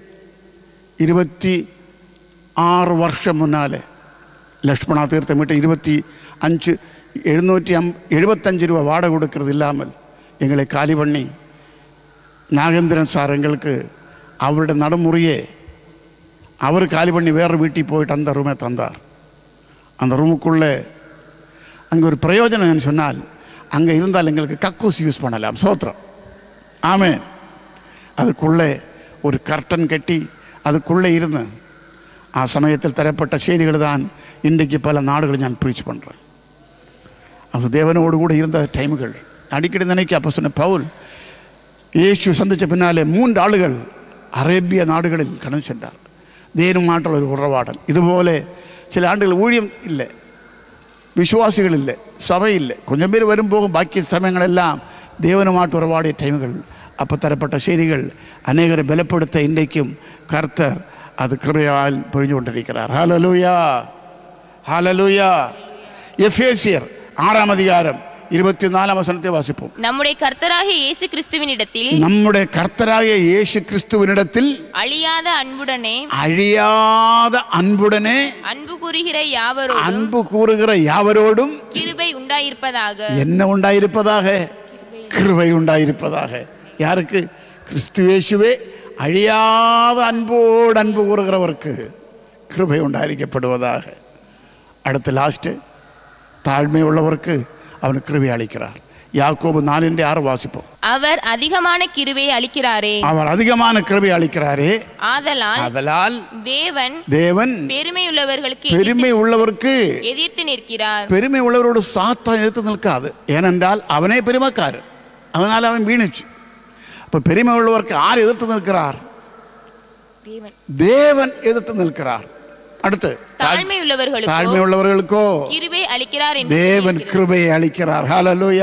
ഇരുപത്തി ആറ് വർഷം മുന്നാലെ ലക്ഷ്മണ തീർത്ഥം വിട്ട് ഇരുപത്തി അഞ്ച് എഴുന്നൂറ്റി അം എഴുപത്തഞ്ച് രൂപ വാടക കൊടുക്കുന്നത് ഇല്ലാமல் எங்களை காலி பண்ணி நாகேந்திரன் சார் எங்களுக்கு அவருடைய நடைமுறையே அவர் காலி பண்ணி வேறு வீட்டுக்கு போயிட்டு அந்த ரூமை தந்தார் அந்த ரூமுக்குள்ளே அங்கே ஒரு பிரயோஜனம் சொன்னால் அங்கே இருந்தால் எங்களுக்கு கக்கூஸ் யூஸ் பண்ணலாம் சோத்திரம் ஆமே அதுக்குள்ளே ஒரு கர்டன் கட்டி அதுக்குள்ளே இருந்து ആ സമയത്തിൽ തരപ്പെട്ട ചെയ്തികൾ താൻ ഇന്ത്യക്ക് പല നാടുകളും ഞാൻ പ്രീച്ച് பண்ணுறேன் அது தேவனோடு இருந்த டைமுகள் அடிக்கடி நினைக்க அப்போ சொன்ன பவுல் இயேசு சந்தித்த பின்னாலே மூன்று ஆளுகள் அரேபிய நாடுகளில் கடந்து சென்றார் தேவனுமாയിട്ടുള്ള ഒരു ഉറവാടൽ ഇതുപോലെ ചില ആണ്ടുകൾ ഊഴിയം ഇല്ല വിശ്വാസികളില്ല സഭയില്ല കൊഞ്ചം പേര് വരും പോകും ബാക്കി സമയങ്ങളെല്ലാം ദേവനുമായിട്ട് ഉറവാടിയ ടൈമുകൾ അപ്പോൾ തരപ്പെട്ട ചെയ്തികൾ അനേകരെ ബലപ്പെടുത്ത ഇൻ്റയ്ക്കും കർത്തർ അത് കൃപയാൽ പൊഴിഞ്ഞുകൊണ്ടിരിக்கிறார் ഹലലൂയ ഹലലൂയ എഫേസിയർ ആറാം അധികാരം ഇരുപത്തിനാലാം വസനത്തെ വാസിപ്പും நம்முடைய கர்த்தராகிய இயேசு கிறிஸ்துவினிடத்தில் നമ്മുടെ കർത്തരായ യേശു ക്രിസ്തുവിനിടത്തിൽ அழியாத அன்புடனே അഴിയാத അൻപുടനെ அன்பு கூறுகிற யாவரோடும் அன்பு கூறுகிற யாவரோடும் கிருபை உண்டாயிருப்பதாக என்ன உண்டாயிருப்பதாக கிருபை உண்டாயிருப்பதாக யாருக்கு கிறிஸ்துவேசுவே அழியாத அன்போடு அன்பு கூறுகிறவருக்கு கிருபை உண்டாയിരിக்கப்படுவதாக அடுத்து லாஸ்ட்டு தாழ்மை உள்ளவருக்கு அவனுக்கு கிருபை அளிக்கிறார் யாக்கோபு நாலிൻ്റെ ஆறு வாசிப்போம் அவர் அதிகமான கிருபையை அளிக்கிறாரே அவர் அதிகமான கிருபை அளிக்கிறாரே ஆதலால் அதலால் தேவன் தேவன் பெருமையுள்ளவர்களுக்கு பெருமை உள்ளவருக்கு எதிர்த்து நிற்கிறார் பெருமை உள்ளவரோடு சாத்தான் எதிர்த்து நிற்காது ஏனென்றால் அவனே பெருமைக்காரர் அதனால் அவன் வீணுச்சு அப்போ பெருமை உள்ளவருக்கு யார் எதிர்த்து நிற்கிறார் தேவன் தேவன் எதிர்த்து நிற்கிறார் அடுத்து தாழ்மை உள்ளவர்களுக்கு தாழ்மை உள்ளவர்களுக்கோ கிருபை அளிக்கிறார் என்று தேவன் കൃപയെ അളിക്கிறார் ഹല്ലേലൂയ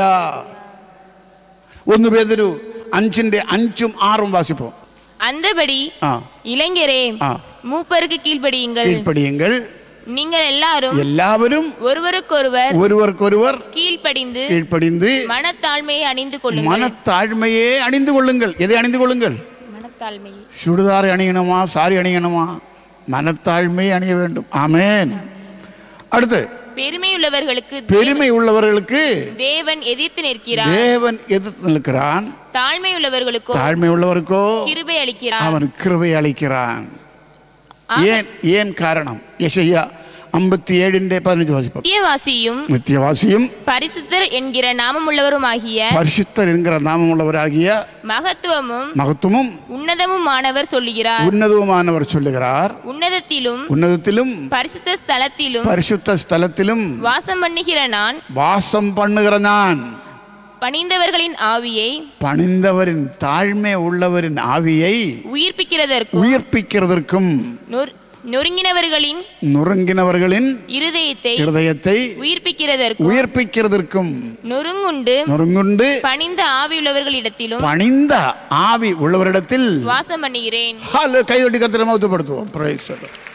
ഒന്ന് പേതൊരു അഞ്ചിന്റെ അഞ്ചും ആറും വാസിപ്പോ அந்தபடி ആ இளைஞரே ആ மூப்பருக்கு கீழ்ப்படியுங்கள் കീഴ്പ്പടിയുங்கள் நீங்கள் எல்லாரும் എല്ലാവരും ஒருவருக்கொருவர் ഒരുവർക്കൊരുവർ கீழ்ப்படிந்து കീഴ്പ്പടിந்து மனத்தாழ்மையை அணிந்து கொள்ளுங்கள் മനത്താഴ്മയെ അണിந்து കൊള്ളുங்கள் எதை அணிந்து கொள்ளுங்கள் மனத்தாழ்மையை சுடிதார் அணியணுமா சாரி அணியணுமா மனத்தாழ்மையை அணிய வேண்டும் ஆமென் அடுத்து பெருமையுள்ளவர்களுக்கு பெருமை உள்ளவர்களுக்கு தேவன் எதிர்த்து நிற்கிறார் தேவன் எதிர்த்து நிற்கிறான் தாழ்மையுள்ளவர்களுக்கோ தாழ்மை உள்ளவருக்கோ கிருபை அளிக்கிறார் அவன் கிருபை அளிக்கிறான் ஏன் ஏன் காரணம் யெஷய்யா ஐம்பத்தி ஏழிൻ്റെ പതിനഞ്ച് വാസിപ്പം நித்தியவாசியும் നിത്യവാസിയും பரிசுத்தர் என்கிற நாமமுள்ளவருமாகிய പരിശുദ്ധർ എன்கிற നാമമുള്ളവരാകിയ மகத்துவமும் മഹത്വമും உன்னதமுமானவர் சொல்லுகிறார் ഉന്നതവുമാനവർ ചൊല്ലുகிறாർ உன்னதத்திலும் ഉന്നതത്തിലും பரிசுத்த ஸ்தலத்திலும் പരിശുദ്ധ സ്ഥലത്തിലും வாசம் பண்ணுகிற நான் വാസം പണ്ണുകിற ഞാൻ பணிந்தவர்களின் ஆவியை പണിந்தവരിൻ താഴ്മ ഉള്ളവരിൻ ആവിயை உயிர்ப்பிக்கிறதற்கும் ഉയർപ്പിக்கிறதற்கும் நொறு- நொறுங்கினவர்களின் നുറുങ്ങിനവர்களின் இருதயத்தை ഹൃദയത്തെ உயிர்ப்பிக்கிறதற்கும் ഉയർപ്പിக்கிறதற்கும் நொறுங்குண்டு നുറുങ്ങുണ്ട് பணிந்த ஆவியுள்ளவர்களிடத்திலும் പണിந்த ആവി ഉള്ളവരിടത്തിൽ வாசம் பண்ணுகிறேன் ഹാല് കൈതൊട്ടി കത്തിനെ മൗത്തപ്പെടുത്തുവോ Praise the Lord.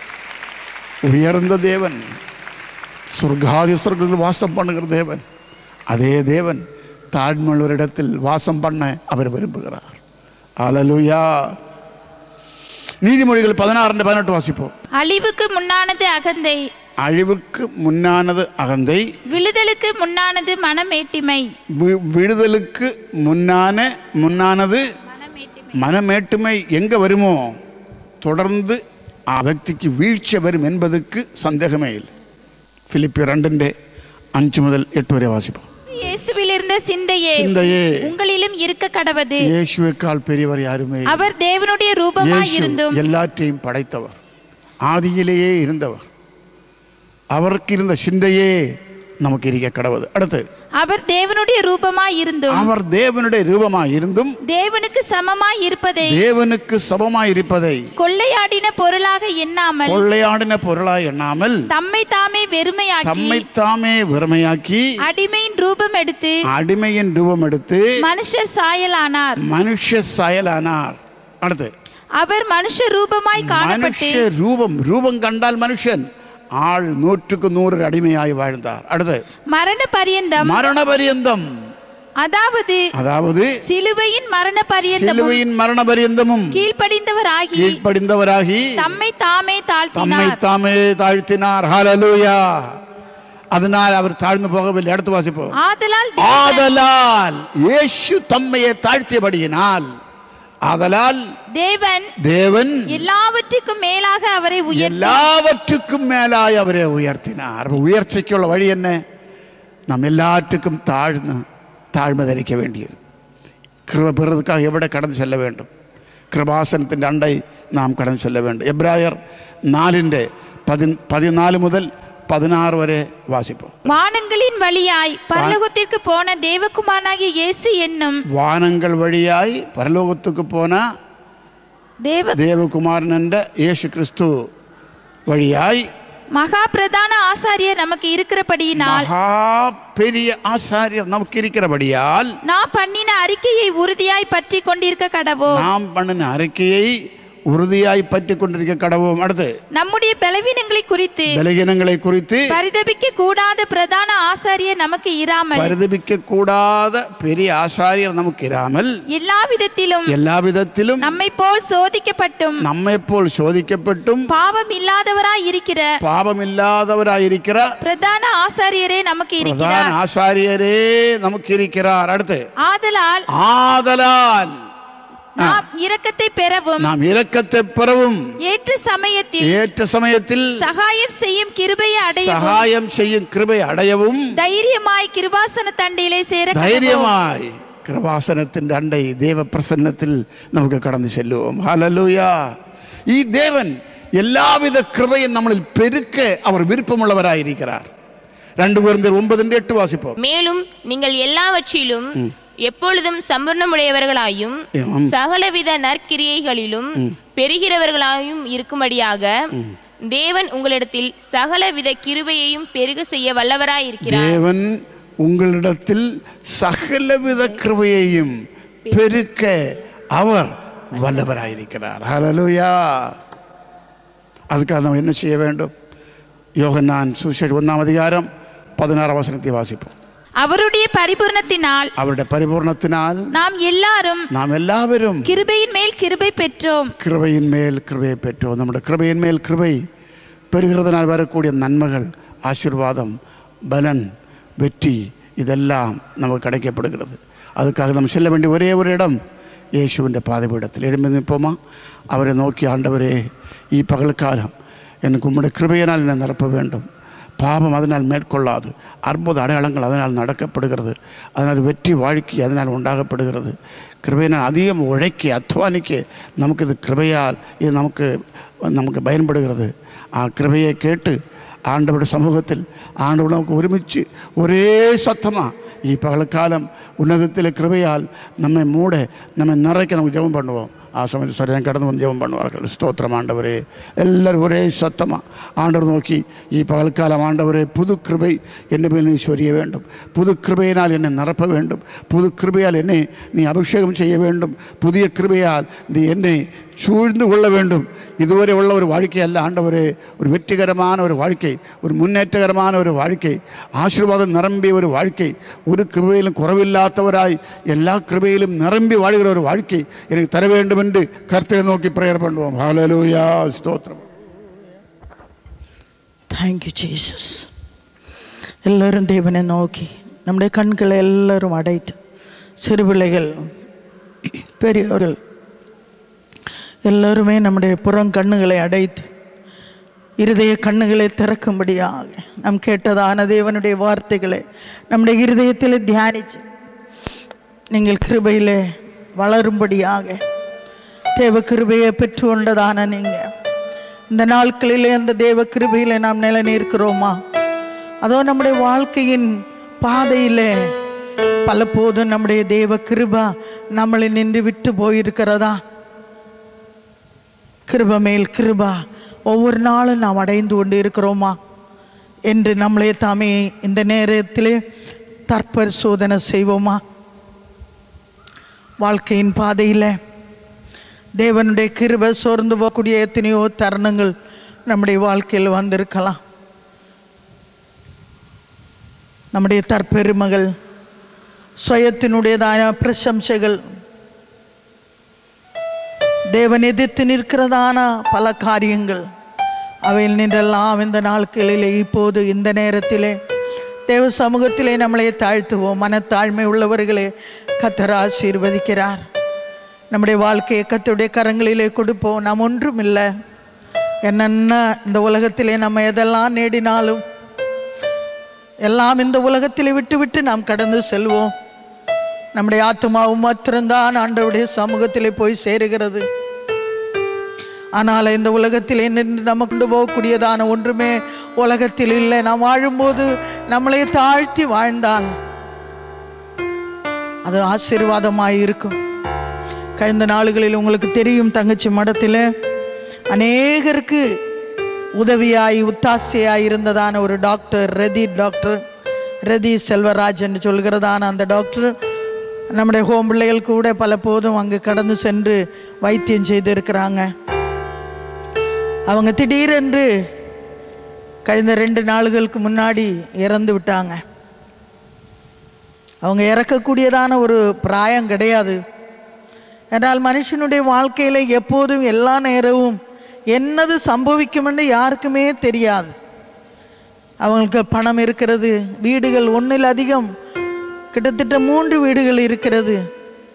ഉയർന്ന ദേവൻ சொர்க்காதிஸ்வர்கள் வாசம் பண்ணுகிற தேவன் அதே தேவன் தாழ்மையுள்ளவரிடத்தில் வாசம் பண்ண அவர் விரும்புகிறார் அலலுயா நீதிமொழிகள் பதினாறு பதினெட்டு வாசிப்போம் அழிவுக்கு முன்னானது அகந்தை அழிவுக்கு முன்னானது அகந்தை விழுதலுக்கு முன்னானது மனமேட்டிமை வி- விடுதலுக்கு முன்னான முன்னானது மனமேட்டிமை மனமேட்டுமை எங்கே வருமோ தொடர்ந்து ആ വ്യക്തിക്ക് വീഴ്ച വരും என்பதுக்கு சந்தேகமே இல்லை பிலிப்பியர் ரெண்டிൻ്റെ அஞ்சு முதல் எட்டு வரை வாசிப்போம் இயேசுவில் இருந்த சிந்தையே சிந்தையே உங்களிலும் இருக்க கடவது இயேசுவைக்கால் பெரியவர் யாருமே இல்லை. அவர் தேவனுடைய ரூபமாய் இயேசு இருந்தும் எல்லாற்றையும் படைத்தவர் ஆதியிலேயே இருந்தவர் அவருக்கு இருந்த சிந்தையே நமக்கு இருக்க கடவுது அடுத்து அவர் தேவனுடைய ரூபமாய் இருந்தும் அவர் தேவனுடைய ரூபமாய் இருந்தும் தேவனுக்கு சமமாய் இருப்பதை தேவனுக்கு சமமாய் இருப்பதை கொள்ளையாடின பொருளாக எண்ணாமல் கொள்ளையாடின பொருளாய் எண்ணாமல் தம்மை தாமே வெறுமையாக்கி தம்மை தாமே வெறுமையாக்கி அடிமையின் ரூபம் எடுத்து அடிமையின் ரூபம் எடுத்து மனுஷர் சாயலானார் மனுஷ சாயலானார் அடுத்து அவர் மனுஷ ரூபமாய் காணப்பட்டு மனுஷ ரூபம் ரூபம் கண்டால் மனுஷன் ஆள் நூற்றுக்கு நூறு அடிமையாய் வாழ்ந்தார் அடுத்து மரண பரியந்தம் மரண பரியந்தம் அதாவது அதாவது சிலுவையின் மரண பரியந்தமும் சிலுவையின் மரண பரியந்தமும் கீழ்ப்படிந்தவராகி கீழ்ப்படிந்தவராகி தம்மை தாமே தம்மை தாழ்த்தினார் தாமே தாழ்த்தினார் ஹalleluya அதனால் அவர் தாழ்ந்து போகவில்லை அடுத்து வாசிப்போம் ஆதலால் ஆதலால் இயேசு தம்மையை தாழ்த்தியபடியினால் ஆதலால் தேவன் தேவன் எல்லாவற்றுக்கும் மேலாக அவரை உயர் எல்லாவற்றுக்கும் மேலாய் அவரை உயர்த்தினார் அப்ப உயர்ச்சிக்குள்ள வழி என்ன நாம் எல்லாற்றுக்கும் தாழ்ந்து தாழ்மை தரிக்க வேண்டியது கிருப பெறுவதற்காக எവിടെ கடந்து செல்ல வேண்டும் கிருபாசனத்திൻ്റെ അണ്ടை നാം കടന്നു ചെല്ല வேண்டும் എബ്രായർ നാലിൻ്റെ പതി പതിനാല് മുതൽ പതിനാറ് വരെ വാസിപ്പോ வானங்களின் வழியாய் பரலோகத்திற்கு போன தேவகுமாரனாகிய இயேசு என்னும் வானங்கள் வழியாய் பரலோகத்துக்கு போன தேவ தேவகுமாரன் என்ற இயேசு கிறிஸ்து வழியாய் மகா பிரதான ஆசாரியர் நமக்கு இருக்கிறபடியினால் மகா பெரிய ஆசாரியர் நமக்கு இருக்கிறபடியால் நாம் பண்ணின அறிக்கையை உறுதியாய் பற்றி கொண்டிருக்க கடவோம் நாம் பண்ணின அறிக்கையை உறுதியாய் பற்றி கொண்டிருக்க கடவோம் அடுத்து நம்முடைய பலவீனங்களை குறித்து பலகீனங்களை குறித்து பரிதபிக்க கூடாத பிரதான ஆசாரியர் நமக்கு இராமல் பரிதபிக்க கூடாத பெரிய ஆசாரியர் நமக்கு இராமல் எல்லா விதத்திலும் எல்லா விதத்திலும் நம்மை போல் சோதிக்கப்பட்டும் நம்மை போல் சோதிக்கப்பட்டும் பாவம் இல்லாதவராய் இருக்கிற பாவம் இல்லாதவராயிருக்கிற பிரதான ஆசாரியரே நமக்கு பிரதான நாம் இரக்கத்தை பெறவும் நாம் இரக்கத்தை பெறவும் ஏற்ற சமயத்தில் ஏற்ற சமயத்தில் சகாயம் செய்யும் கிருபையை அடையவும் சகாயம் செய்யும் கிருபை அடையவும் தைரியமாய் கிருபாசன தண்டையிலே சேர கடவோம். தைரியமாய் கிருபாசனத்தின் அண்டை தேவ பிரசன்னத்தில் നമുക്ക് കടന്നു ചെല്ലുவோം ഹല്ലേലൂയ ഈ ദേവൻ എല്ലാവിധ കൃപയും നമ്മളിൽ പെരുക്കെ അവർ വിരുപ്പമുള്ളവരായിരിக்கிறார் രണ്ടു പേർ ഒമ്പതിന്റെ എട്ട് വാസിപ്പോ மேலும் நீங்கள் எல்லாவற்றிலும் எப்பொழுதும் சம்பூர்ணமுடையவர்களாயும் ஆம். சகலவித நற்கிரியைகளிலும் பெறுகிறவர்களாயும் இருக்கும்படியாக தேவன் உங்களிடத்தில் சகலவித கிருபையையும் பெருக செய்ய வல்லவராயிருக்கிறார் ദേവൻ ഉங்களிடത്തിൽ സകലവിധ കൃപയെയും പെരുക്ക അവർ വല്ലവരായിരിக்கிறார் ഹല്ലേലൂയ அதுக்காக நாம் என்ன செய்ய வேண்டும் யோகன்னான் சுசேஷ் ஒன்றாம் அதிகாரம் பதினாறாம் வசனத்தை வாசிப்போம் அவருடைய பரிபூர்ணத்தினால் അവരുടെ പരിപൂർണത്തിനാൽ நாம் எல்லாரும் നാം എല്ലാവരും கிருபையின் மேல் கிருபை பெற்றோம் കൃപയിൻ മേൽ കൃപയെ പെറ്റോ നമ്മുടെ കൃപയിൻ മേൽ കൃപை പെരുகிறதுனால் வரக்கூடிய நன்மைகள் ஆசீர்வாதம் பலன் வெற்றி இதெல்லாம் நமக்கு கிடைக்கப்படுகிறது அதுக்காக நம்ம செல்ல வேண்டிய ஒரே ஒரு இடம் യേശുവിൻ്റെ പാതപീഠത്തിൽ എഴുമ്പി നിൽപ്പോമാ അവരെ നോക്കി ആണ്ടവരെ ഈ പകൽക്കാലം எனக்கு உம்முடைய கிருபையினால் என்னை நிரப்ப வேண்டும் பாவம் அதனால் மேற்கொள்ளாது அற்புத அடையாளங்கள் அதனால் நடக்கப்படுகிறது அதனால் வெற்றி வாழ்க்கை அதனால் உண்டாகப்படுகிறது கிருபையினால் அதிகம் உழைக்க அத்வானிக்க நமக்கு இது கிருபையால் இது நமக்கு நமக்கு பயன்படுகிறது ആ കൃപയെ കേട്ട് ആണ്ടവരുടെ സമൂഹത്തിൽ ആണ്ടവർ നമുക്ക് ഒരുമിച്ച് ഒരേ സത്തമാണ് ഈ പകൽക്കാലം ഉന്നതത്തിലെ കൃപയാൽ നമ്മെ മൂടെ നമ്മെ നിറയ്ക്ക് നമുക്ക് ജപം பண்ணுவோம் ആ സമയത്ത് സാർ ഞാൻ കടന്നു വന്ന് ജപം பண்ணுவார்கள் ஸ்தோத்திரம் ஆண்டவரே எல்லாரும் ஒரே சத்தமாக ஆண்டவர் நோக்கி ഈ പകൽക്കാലം ஆண்டவரே புது கிருபை എൻ്റെ மேல் நீ சொரிய வேண்டும் புது கிருபையினால் என்னை நிரப்ப வேண்டும் புது கிருபையால் என்னை நீ அபிஷேகம் செய்ய வேண்டும் புதிய கிருபையால் நீ என்னை சூழ்ந்து கொள்ள வேண்டும் இதுவரை உள்ள ஒரு வாழ்க்கையல்ல ஆண்டவரே ஒரு வெற்றிகரமான ஒரு வாழ்க்கை ஒரு முன்னேற்றகரமான ஒரு வாழ்க்கை ஆசீர்வாதம் நிரம்பிய ஒரு வாழ்க்கை ஒரு கிருபையிலும் குறைவில்லாதவராய் எல்லா கிருபையிலும் நிரம்பி வாழ்கிற ஒரு வாழ்க்கை எனக்கு தர வேண்டும் என்று கர்த்தரை நோக்கி பிரேயர் பண்ணுவோம் ஹalleluya ஸ்தோத்திரம் താങ്ക് യു ജീസസ് എല്ലാവരും ദൈവനെ നോക്കി നമ്മുടെ കണ്ണുകളെ എല്ലാവരും അടയിട്ട് சிறுபிள்ளைகள் பெரியவர்கள் எல்லோருமே நம்முடைய புறம் கண்ணுகளை அடைத்து இருதய கண்ணுகளை திறக்கும்படியாக நாம் கேட்டதான தேவனுடைய வார்த்தைகளை நம்முடைய இருதயத்தில் தியானிச்சு நீங்கள் கிருபையிலே வளரும்படியாக தேவ கிருபையை பெற்றுக்கொண்டதான நீங்கள் இந்த நாட்களிலே அந்த தேவ கிருபையிலே நாம் நிலைநிற்கிறோமா அதோ நம்முடைய வாழ்க்கையின் பாதையிலே பல போதும் நம்முடைய தேவ கிருபா நம்மளை நின்று விட்டு போயிருக்கிறதா கிருப மேல் கிருபா ஒவ்வொரு நாளும் நாம் அடைந்து கொண்டு இருக்கிறோமா என்று நம்மளே தாமே இந்த நேரத்திலே தற்பரிசோதனை செய்வோமா வாழ்க்கையின் பாதையில் தேவனுடைய கிருபை சோர்ந்து போகக்கூடிய எத்தனையோ தருணங்கள் நம்முடைய வாழ்க்கையில் வந்திருக்கலாம் நம்முடைய தற்பெருமைகள் சுயத்தினுடையதான பிரசம்சைகள் தேவன் எதிர்த்து நிற்கிறதான பல காரியங்கள் அவையில் நின்றெல்லாம் இந்த நாட்களிலே இப்போது இந்த நேரத்திலே தேவ சமூகத்திலே நம்மளை தாழ்த்துவோம் மனத்தாழ்மை உள்ளவர்களே கத்தர் ஆசீர்வதிக்கிறார் நம்முடைய வாழ்க்கையை கத்தருடைய கரங்களிலே கொடுப்போம் நாம் ஒன்றும் இல்லை என்னென்ன இந்த உலகத்திலே நம்ம எதெல்லாம் நேடினாலும் எல்லாம் இந்த உலகத்திலே விட்டு விட்டு நாம் கடந்து செல்வோம் நம்முடைய ஆத்மாவும் மாத்திரம்தான் ஆண்டவருடைய சமூகத்திலே போய் சேருகிறது ஆனால் இந்த உலகத்திலே நின்று நம்ம கொண்டு போகக்கூடியதான ஒன்றுமே உலகத்தில் இல்லை நாம் வாழும்போது நம்மளை தாழ்த்தி வாழ்ந்தால் அது ஆசீர்வாதமாய் இருக்கும் கடந்த நாளுகளில் உங்களுக்கு தெரியும் தங்கச்சி மடத்தில் அநேகருக்கு உதவியாய் உத்தாசையாய் இருந்ததான ஒரு டாக்டர் ரதி டாக்டர் ரதி செல்வராஜ் என்று சொல்கிறதான அந்த டாக்டர் நம்முடைய ஹோம் பிள்ளைகள் கூட பல போதும் அங்கு கடந்து சென்று வைத்தியம் செய்து இருக்கிறாங்க அவங்க திடீரென்று கழிந்த ரெண்டு நாளுகளுக்கு முன்னாடி இறந்து விட்டாங்க அவங்க இறக்கக்கூடியதான ஒரு பிராயம் கிடையாது என்றால் மனுஷனுடைய வாழ்க்கையில் எப்போதும் எல்லா நேரமும் என்னது சம்பவிக்கும்னு யாருக்குமே தெரியாது அவங்களுக்கு பணம் இருக்கிறது வீடுகள் ஒன்றில் அதிகம் கிட்டத்தட்ட மூன்று வீடுகள் இருக்கிறது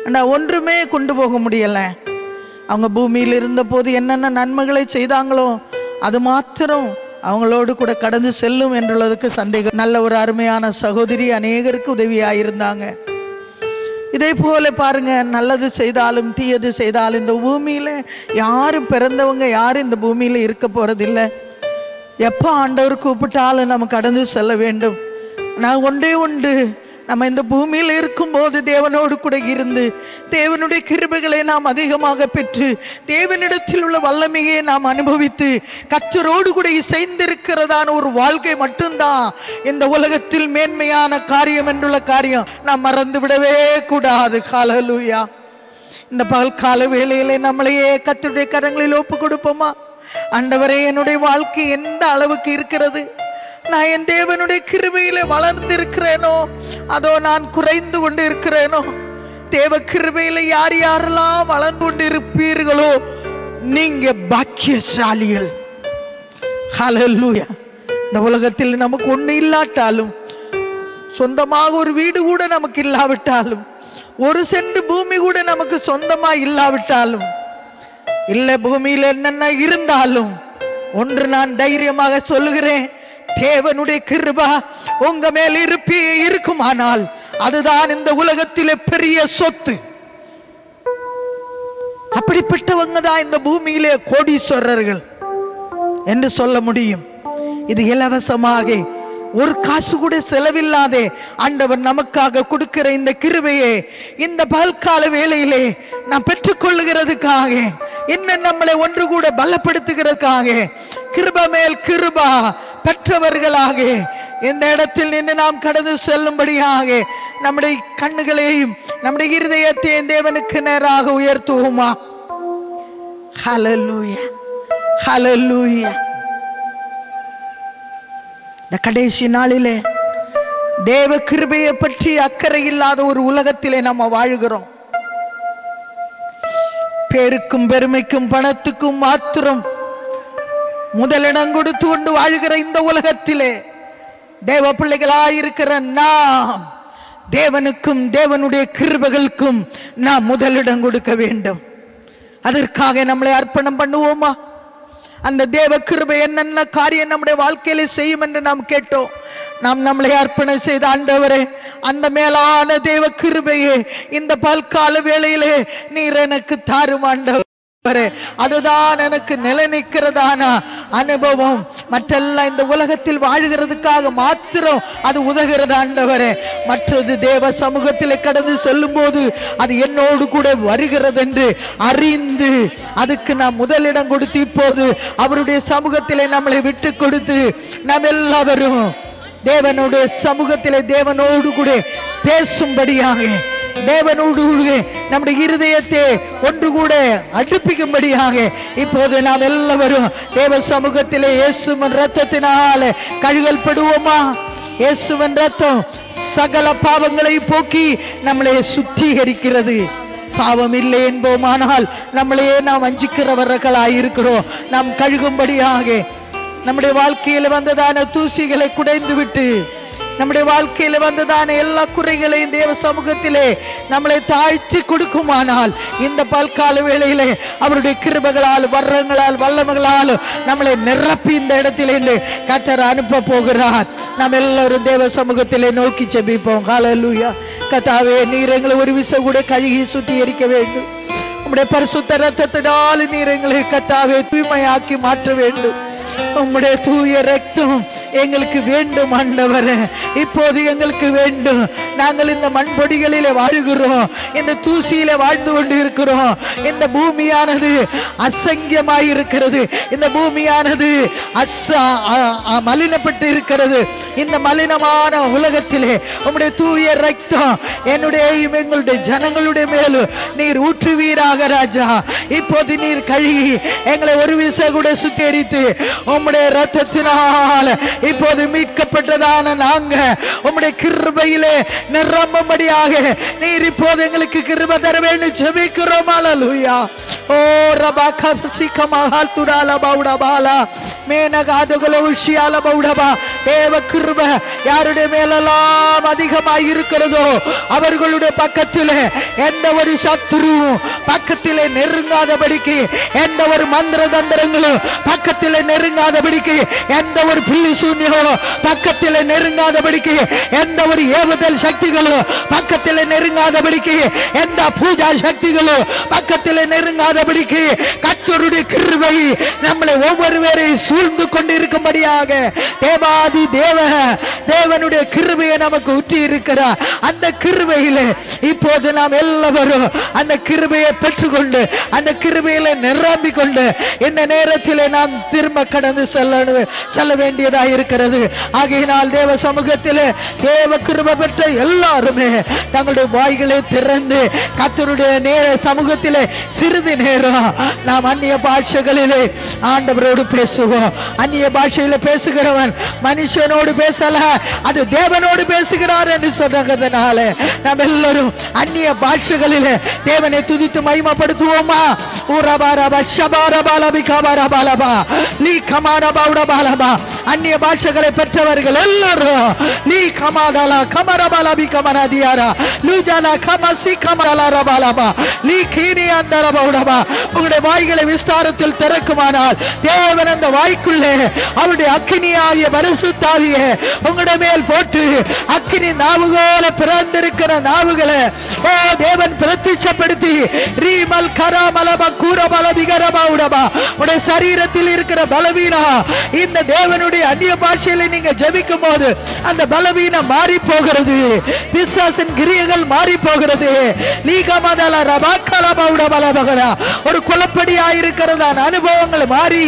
ஆனால் ஒன்றுமே கொண்டு போக முடியலை அவங்க பூமியில் இருந்தபோது என்னென்ன நன்மைகளை செய்தாங்களோ அது மாத்திரம் அவங்களோடு கூட கடந்து செல்லும் என்றுள்ளதுக்கு சந்தேகம் நல்ல ஒரு அருமையான சகோதரி அநேகருக்கு உதவியாக இருந்தாங்க இதே போல பாருங்க நல்லது செய்தாலும் தீயது செய்தாலும் இந்த பூமியில யாரும் பிறந்தவங்க யாரும் இந்த பூமியில இருக்க போறதில்ல எப்போ ஆண்டவர் கூப்பிட்டாலும் நம்ம கடந்து செல்ல வேண்டும் நான் ஒன்றே உண்டு நம்ம இந்த பூமியில் இருக்கும்போது தேவனோடு கூட இருந்து தேவனுடைய கிருபைகளை நாம் அதிகமாக பெற்று தேவனிடத்தில் உள்ள வல்லமையை நாம் அனுபவித்து கத்தரோடு கூட இசைந்திருக்கிறதான ஒரு வாழ்க்கை மட்டும்தான் இந்த உலகத்தில் மேன்மையான காரியம் என்றுள்ள காரியம் நாம் மறந்து விடவே கூடாது ஹalleluya இந்த பகல் கால வேளையிலே நம்மளையே கத்தருடைய கரங்களில் ஒப்பு கொடுப்போமா ஆண்டவரே என்னுடைய வாழ்க்கை எந்த அளவுக்கு இருக்கிறது நான் என் தேவனுடைய கிருபையில வளர்ந்திருக்கிறேனோ அதோ நான் குறைந்து கொண்டு இருக்கிறேனோ தேவ கிருபையில யார் யாரெல்லாம் வளர்ந்து கொண்டு இருப்பீர்களோ நீங்க பாக்கியசாலிகள் ஹalleluya இந்த உலகத்தில் நமக்கு ஒண்ணு இல்லாட்டாலும் சொந்தமாக ஒரு வீடு கூட நமக்கு இல்லாவிட்டாலும் ஒரு சென்ட் பூமி கூட நமக்கு சொந்தமா இல்லாவிட்டாலும் இல்ல பூமியில் என்னென்ன இருந்தாலும் ஒன்று நான் தைரியமாக சொல்லுகிறேன் தேவனுடைய கிருபா உங்க மேல் இருப்பி இருக்குமானால் அதுதான் இந்த உலகத்திலே பெரிய சொத்து அப்படிப்பட்டவங்க தான் இந்த பூமியிலே கோடீஸ்வரர்கள் என்று சொல்ல முடியும் இது இலவசமாக ஒரு காசு கூட செலவில்லாதே ஆண்டவர் நமக்காக கொடுக்கிற இந்த கிருபையை இந்த பல்கால வேளையிலே நாம் பெற்றுக்கொள்ளுகிறதுக்காக இன்னும் நம்மளை ஒன்று கூட பலப்படுத்துகிறதுக்காக கிருப மேல் கிருபா பெற்றவர்களாக இந்த இடத்தில் நின்று நாம் கடந்து செல்லும்படியாக நம்முடைய கண்ணுகளையும் நம்முடைய இருதயத்தையும் தேவனுக்கு நேராக உயர்த்துவோமா ஹalleluya ஹalleluya இந்த கடைசி நாளிலே தேவ கிருபையை பற்றி அக்கறை இல்லாத ஒரு உலகத்திலே நம்ம வாழுகிறோம் பேருக்கும் பெருமைக்கும் பணத்துக்கும் மாத்திரம் முதலிடம் கொடுத்து கொண்டு வாழ்கிற இந்த உலகத்திலே தேவ பிள்ளைகளாயிருக்கிற நாம் தேவனுக்கும் தேவனுடைய கிருபைகளுக்கும் நாம் முதலிடம் கொடுக்க வேண்டும் அதற்காக நம்மளை அர்ப்பணம் பண்ணுவோமா அந்த தேவ கிருபை என்னென்ன காரியம் நம்முடைய வாழ்க்கையில செய்யும் என்று நாம் கேட்டோம் நாம் நம்மளை அர்ப்பணம் செய்த ஆண்டவரே அந்த மேலான தேவ கிருபையே இந்த பல்கால வேளையிலே நீர் எனக்கு தாரும் ஆண்டவரே அதுதான் எனக்கு நிலை நிற்கிறதான அனுபவம் மற்றெல்லாம் இந்த உலகத்தில் வாழுகிறதுக்காக மாத்திரம் அது உதகிறது ஆண்டவரே மற்றது தேவ சமூகத்தில் கடந்து செல்லும் போது அது என்னோடு கூட வருகிறது என்று அறிந்து அதுக்கு நாம் முதலிடம் கொடுத்து இப்போது அவருடைய சமூகத்திலே நம்மளை விட்டு கொடுத்து நாம் எல்லாவரும் தேவனுடைய சமூகத்திலே தேவனோடு கூட பேசும்படியாக தேவனோடு கூட நம்முடைய இருதயத்தை ஒன்று கூட அடுப்பிக்கும்படியாக இப்போது நாம் எல்லாவரும் தேவ சமூகத்திலே இயேசுவின் ரத்தத்தினால கழுகல் படுவோமா இயேசுவின் ரத்தம் சகல பாவங்களை போக்கி நம்மளை சுத்திகரிக்கிறது பாவம் இல்லை என்போமானால் நம்மளையே நாம் வஞ்சிக்கிறவர்களாய் இருக்கிறோம் நாம் கழுகும்படியாக நம்முடைய வாழ்க்கையில வந்ததான தூசிகளை குடைந்து விட்டு நம்முடைய வாழ்க்கையில வந்ததான எல்லா குறைகளையும் தேவ சமூகத்திலே நம்மளை தாழ்த்தி கொடுக்குமானால் இந்த பல்கால வேளையிலே அவருடைய கிருபைகளால் வர்றங்களால் வல்லமைகளால் நம்மளை நிரப்பி இந்த இடத்திலே கத்தர் அனுப்ப போகிறார் நாம் எல்லாரும் தேவ சமூகத்திலே நோக்கி செபிப்போம் ஹalleluya கத்தாவே நீர் எங்களை ஒரு விசை கூட கழுகி சுத்திகரிக்க வேண்டும் உம்முடைய பரிசுத்த ரத்தத்தினால் நீர் எங்களை கத்தாவே தூய்மையாக்கி மாற்ற வேண்டும் உம்முடைய தூய ரத்தம் எங்களுக்கு வேண்டும் ஆண்டவரே இப்போது எங்களுக்கு வேண்டும் நாங்கள் இந்த மண்பொடிகளிலே வாழுகிறோம் இந்த தூசியில வாழ்ந்து கொண்டு இருக்கிறோம் இந்த பூமியானது அசங்கியமாய் இருக்கிறது இந்த பூமியானது அச அ- அ- மலினப்பட்டு இருக்கிறது இந்த மலினமான உலகத்திலே உம்முடைய தூய ரத்தம் என்னுடைய எங்களுடைய ஜனங்களுடைய மேலும் நீர் ஊற்றுவீராக ராஜா இப்போது நீர் கழுகி எங்களை ஒரு விசை கூட சுத்தரித்து உம்முடைய ரத்தத்தினால் இப்போது மீட்கப்பட்டதான நாங்க உம்முடைய கிருபையிலே நிரம்பும்படியாக நீர் இப்போது எங்களுக்கு கிருப தர வேண்டும் ஜெபிக்கிறோம் அல்லேலூயா ஓ ரபா கப்சிக மகால் துரால பௌடா பாலா மேனகாதுகுல உஷியால பௌடபா தேவ கிருப யாருடைய மேலெல்லாம் அதிகமாய் இருக்கிறதோ அவர்களுடைய பக்கத்திலே எந்த ஒரு சத்துருவும் பக்கத்திலே நெருங்காதபடிக்கு எந்த ஒரு மந்திர தந்திரங்களும் பக்கத்திலே நெருங்காதபடிக்கு எந்த ஒரு புள்ளி சூன்யமோ பக்கத்திலே நெருங்காதபடிக்கு எந்த ஒரு ஏவுதல் சக்திகளும் பக்கத்திலே நெருங்காதபடிக்கு எந்த பூஜா சக்திகளும் பக்கத்திலே நெருங்காதபடிக்கு கத்தருடைய கிருபை நம்மளை ஒவ்வொருவரையும் சூழ்ந்து கொண்டிருக்கும்படியாக தேவாதி தேவ தேவனுடைய கிருபையை நமக்கு ஊற்றி இருக்கிறார் அந்த கிருபையிலே இப்போது நாம் எல்லாரும் அந்த கிருபையை பெற்றுக்கொண்டு அந்த கிருபையில நிரம்பிக் கொண்டு இந்த நேரத்திலே நாம் திரும்ப கடந்து செல்ல செல்ல வேண்டியதாக இருக்கிறது ஆகையினால் தேவ சமூகத்திலே தேவ கிருபை பெற்ற எல்லாருமே தங்களுடைய வாய்களை திறந்து கத்தருடைய நேர சமூகத்திலே சிறிது நேரம் நாம் அந்நிய பாஷைகளிலே ஆண்டவரோடு பேசுவோம் அந்நிய பாஷையில பேசுகிறவன் மனுஷனோடு பேசல அது தேவனோடு பேசுகிறார் என்று சொன்னதுனால நாம் எல்லாரும் அந்நிய பாஷைகளிலே தேவனை துதித்து மகிமைப்படுத்துவோமா ஊரபாரபா ஷபாரபாலபி கபாரபாலபா லீ கமாரபாவுடபாலபா அந்நிய பாஷைகளை பெற்றவர்கள் எல்லாரும் நீ கமாதலா கமரபாலபி கமரதியாரா லூஜாலா கமசி கமரலாரபாலபா நீ கீனி அந்தரபவுடபா உங்களுடைய வாய்களை விஸ்தாரத்தில் திறக்குமானால் தேவன் அந்த வாய்க்குள்ளே அவருடைய அக்கினியாகிய பரிசுத்தாவிய உங்களுடைய மேல் போட்டு அக்கினி நாவுகோல பிறந்திருக்கிற நாவுகளை ஓ தேவன் பிரத்யட்சப்படுத்தி ரீமல் கராமலப கூரபல விகரபா உடபா உடைய சரீரத்தில் இருக்கிற பலவீனா இந்த தேவனுடைய அந்நிய பாஷையில நீங்க ஜெபிக்கும் போது அந்த பலவீனம் மாறி போகிறது பிசாசின் கிரியைகள் மாறி போகிறது நீகமதல ரபாக்கலபா உடபல பகரா ஒரு குலப்படியா இருக்கிறதான அனுபவங்கள் மாறி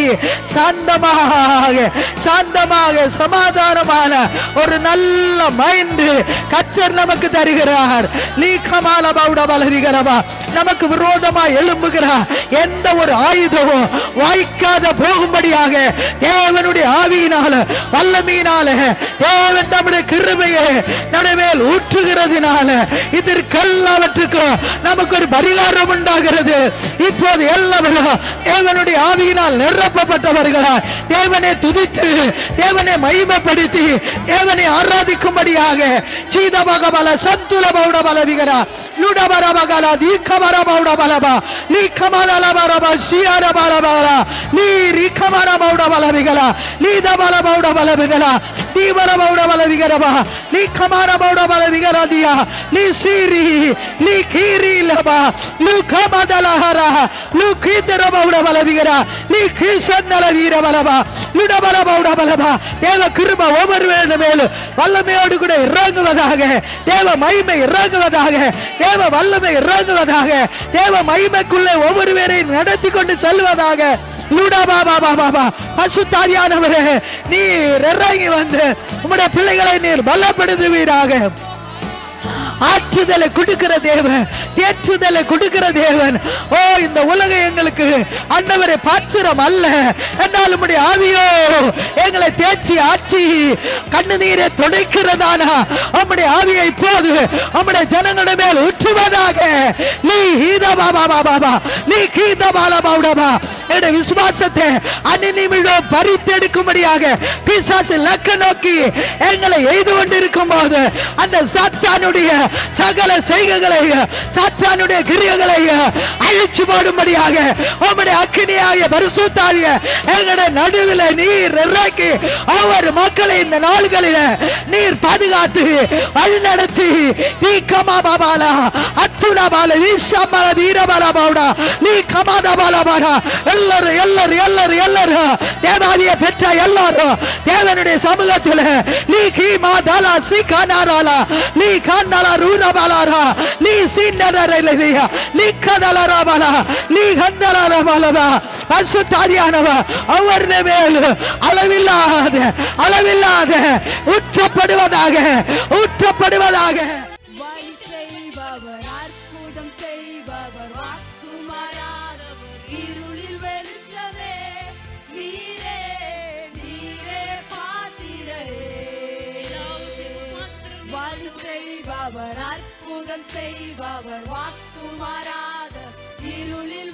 சாந்தமாக சாந்தமாக சமாதானமான ஒரு நல்ல மைண்ட் கத்தர் நமக்கு தருகிறார் லீக்கமால பௌட பலவிகரமா நமக்கு விரோதமா எழும்புகிறார் எந்த ஒரு ஆயுதமும் வாய்க்காத போகும்படியாக தேவனுடைய ஆவியினால வல்லமையினால தேவன் நம்முடைய கிருபையை நம்முடைய மேல் ஊற்றுகிறதுனால இதற்கெல்லாவற்றுக்கும் நமக்கு ஒரு பரிகாரம் உண்டாகிறது இப்போது எல்லாவரும் தேவனுடைய ஆவியினால் நிரப்பப்பட்டவர்களா தேவனை துதித்து தேவனை மகிமைப்படுத்தி தேவனை ஆராதிக்கும்படியாக சீதபகபல சந்துல பௌட பலவிகரா லுடபர மகல தீக்கமர பௌட பலபா நீக்கமல பரப சியார பலபல நீ ரிக்கமர பௌட பலவிகலா நீதபல பௌட பலவிகலா தீவர பௌட பலவிகரபா நீ கமர பௌட பலவிகரதியா நீ சீரி நீ கீரி லபா நீ கமதலஹர நீ கீதர பௌட பலவிகரா நீ கீசன்னல வீர பலபா லுடபல பௌட பலபா தேவ கிருப ஒவ்வொரு மேலும் வல்லமையோடு கூட இறங்குவதாக தேவ மகிமை இறங்குவதாக தேவ வல்லமை இறங்குவதாக தேவ மகிமைக்குள்ளே ஒவ்வொரு பேரையும் நடத்தி கொண்டு செல்வதாக லூடா பாபா பாபா பா பசுத்தாரியானவரே நீர் இறங்கி வந்து உம்முடைய பிள்ளைகளை நீர் பலப்படுத்துவீராக ஆற்றுதலை கொடுக்கிற தேவன் தேற்றுதலை கொடுக்கிற தேவன் ஓ இந்த உலகம் எங்களுக்கு அண்டவரை பாத்திரம் அல்ல என்றால் உம்முடைய ஆவியோ எங்களை தேற்றி ஆட்சி கண்ணு நீரை துடைக்கிறதானா உம்முடைய ஆவியை இப்போது உம்முடைய ஜனங்களுடைய மேல் ஊற்றுவதாக நீ ஹீத பாபா பாபா நீ கீத பால பாவுடபா என்னுடைய விசுவாசத்தை அந்நிமிடம் பறித்தெடுக்கும்படியாக பிசாசு லக்க நோக்கி எங்களை எய்து கொண்டிருக்கும் போது அந்த சாத்தானுடைய சகல செய்கைகளை சாத்தானுடைய கிரியைகளை அழிச்சு போடும்படியாக உம்முடைய அக்கினியாகிய பரிசுத்தாவிய எங்களுடைய நடுவில் நீர் இறக்கி ஒவ்வொரு மக்களை இந்த நாள்களில் நீர் பாதுகாத்து வழிநடத்தி நீ கமா பாபாலா அத்துணா பால வீஷாபால வீரபால பாவுடா நீ கமாதா பால பாடா எல்லாரும் எல்லாரும் எல்லாரும் எல்லாரும் தேவாதிய பெற்ற எல்லாரும் தேவனுடைய சமூகத்தில் நீ கீமா தாலா சி கானாராலா நீ காண்டாலா ரூரபாலாரா நீ சீண்டரலையா நீ கதலரா பாலா நீ கண்டலரா பாலவா பசுத்தாரியானவ அவருடைய மேல் அளவில்லாத அளவில்லாத ஊற்றப்படுவதாக ஊற்றப்படுவதாக வழி செய்பவர் அற்புதம் செய்பவர் வாக்கு மாறாதவர் இருளில் வெளிச்சமே நீரே நீரே பாத்திரே வழி செய்பவர் அற்புதம் செய்பவர் வாக்கு மாறாத இருளில்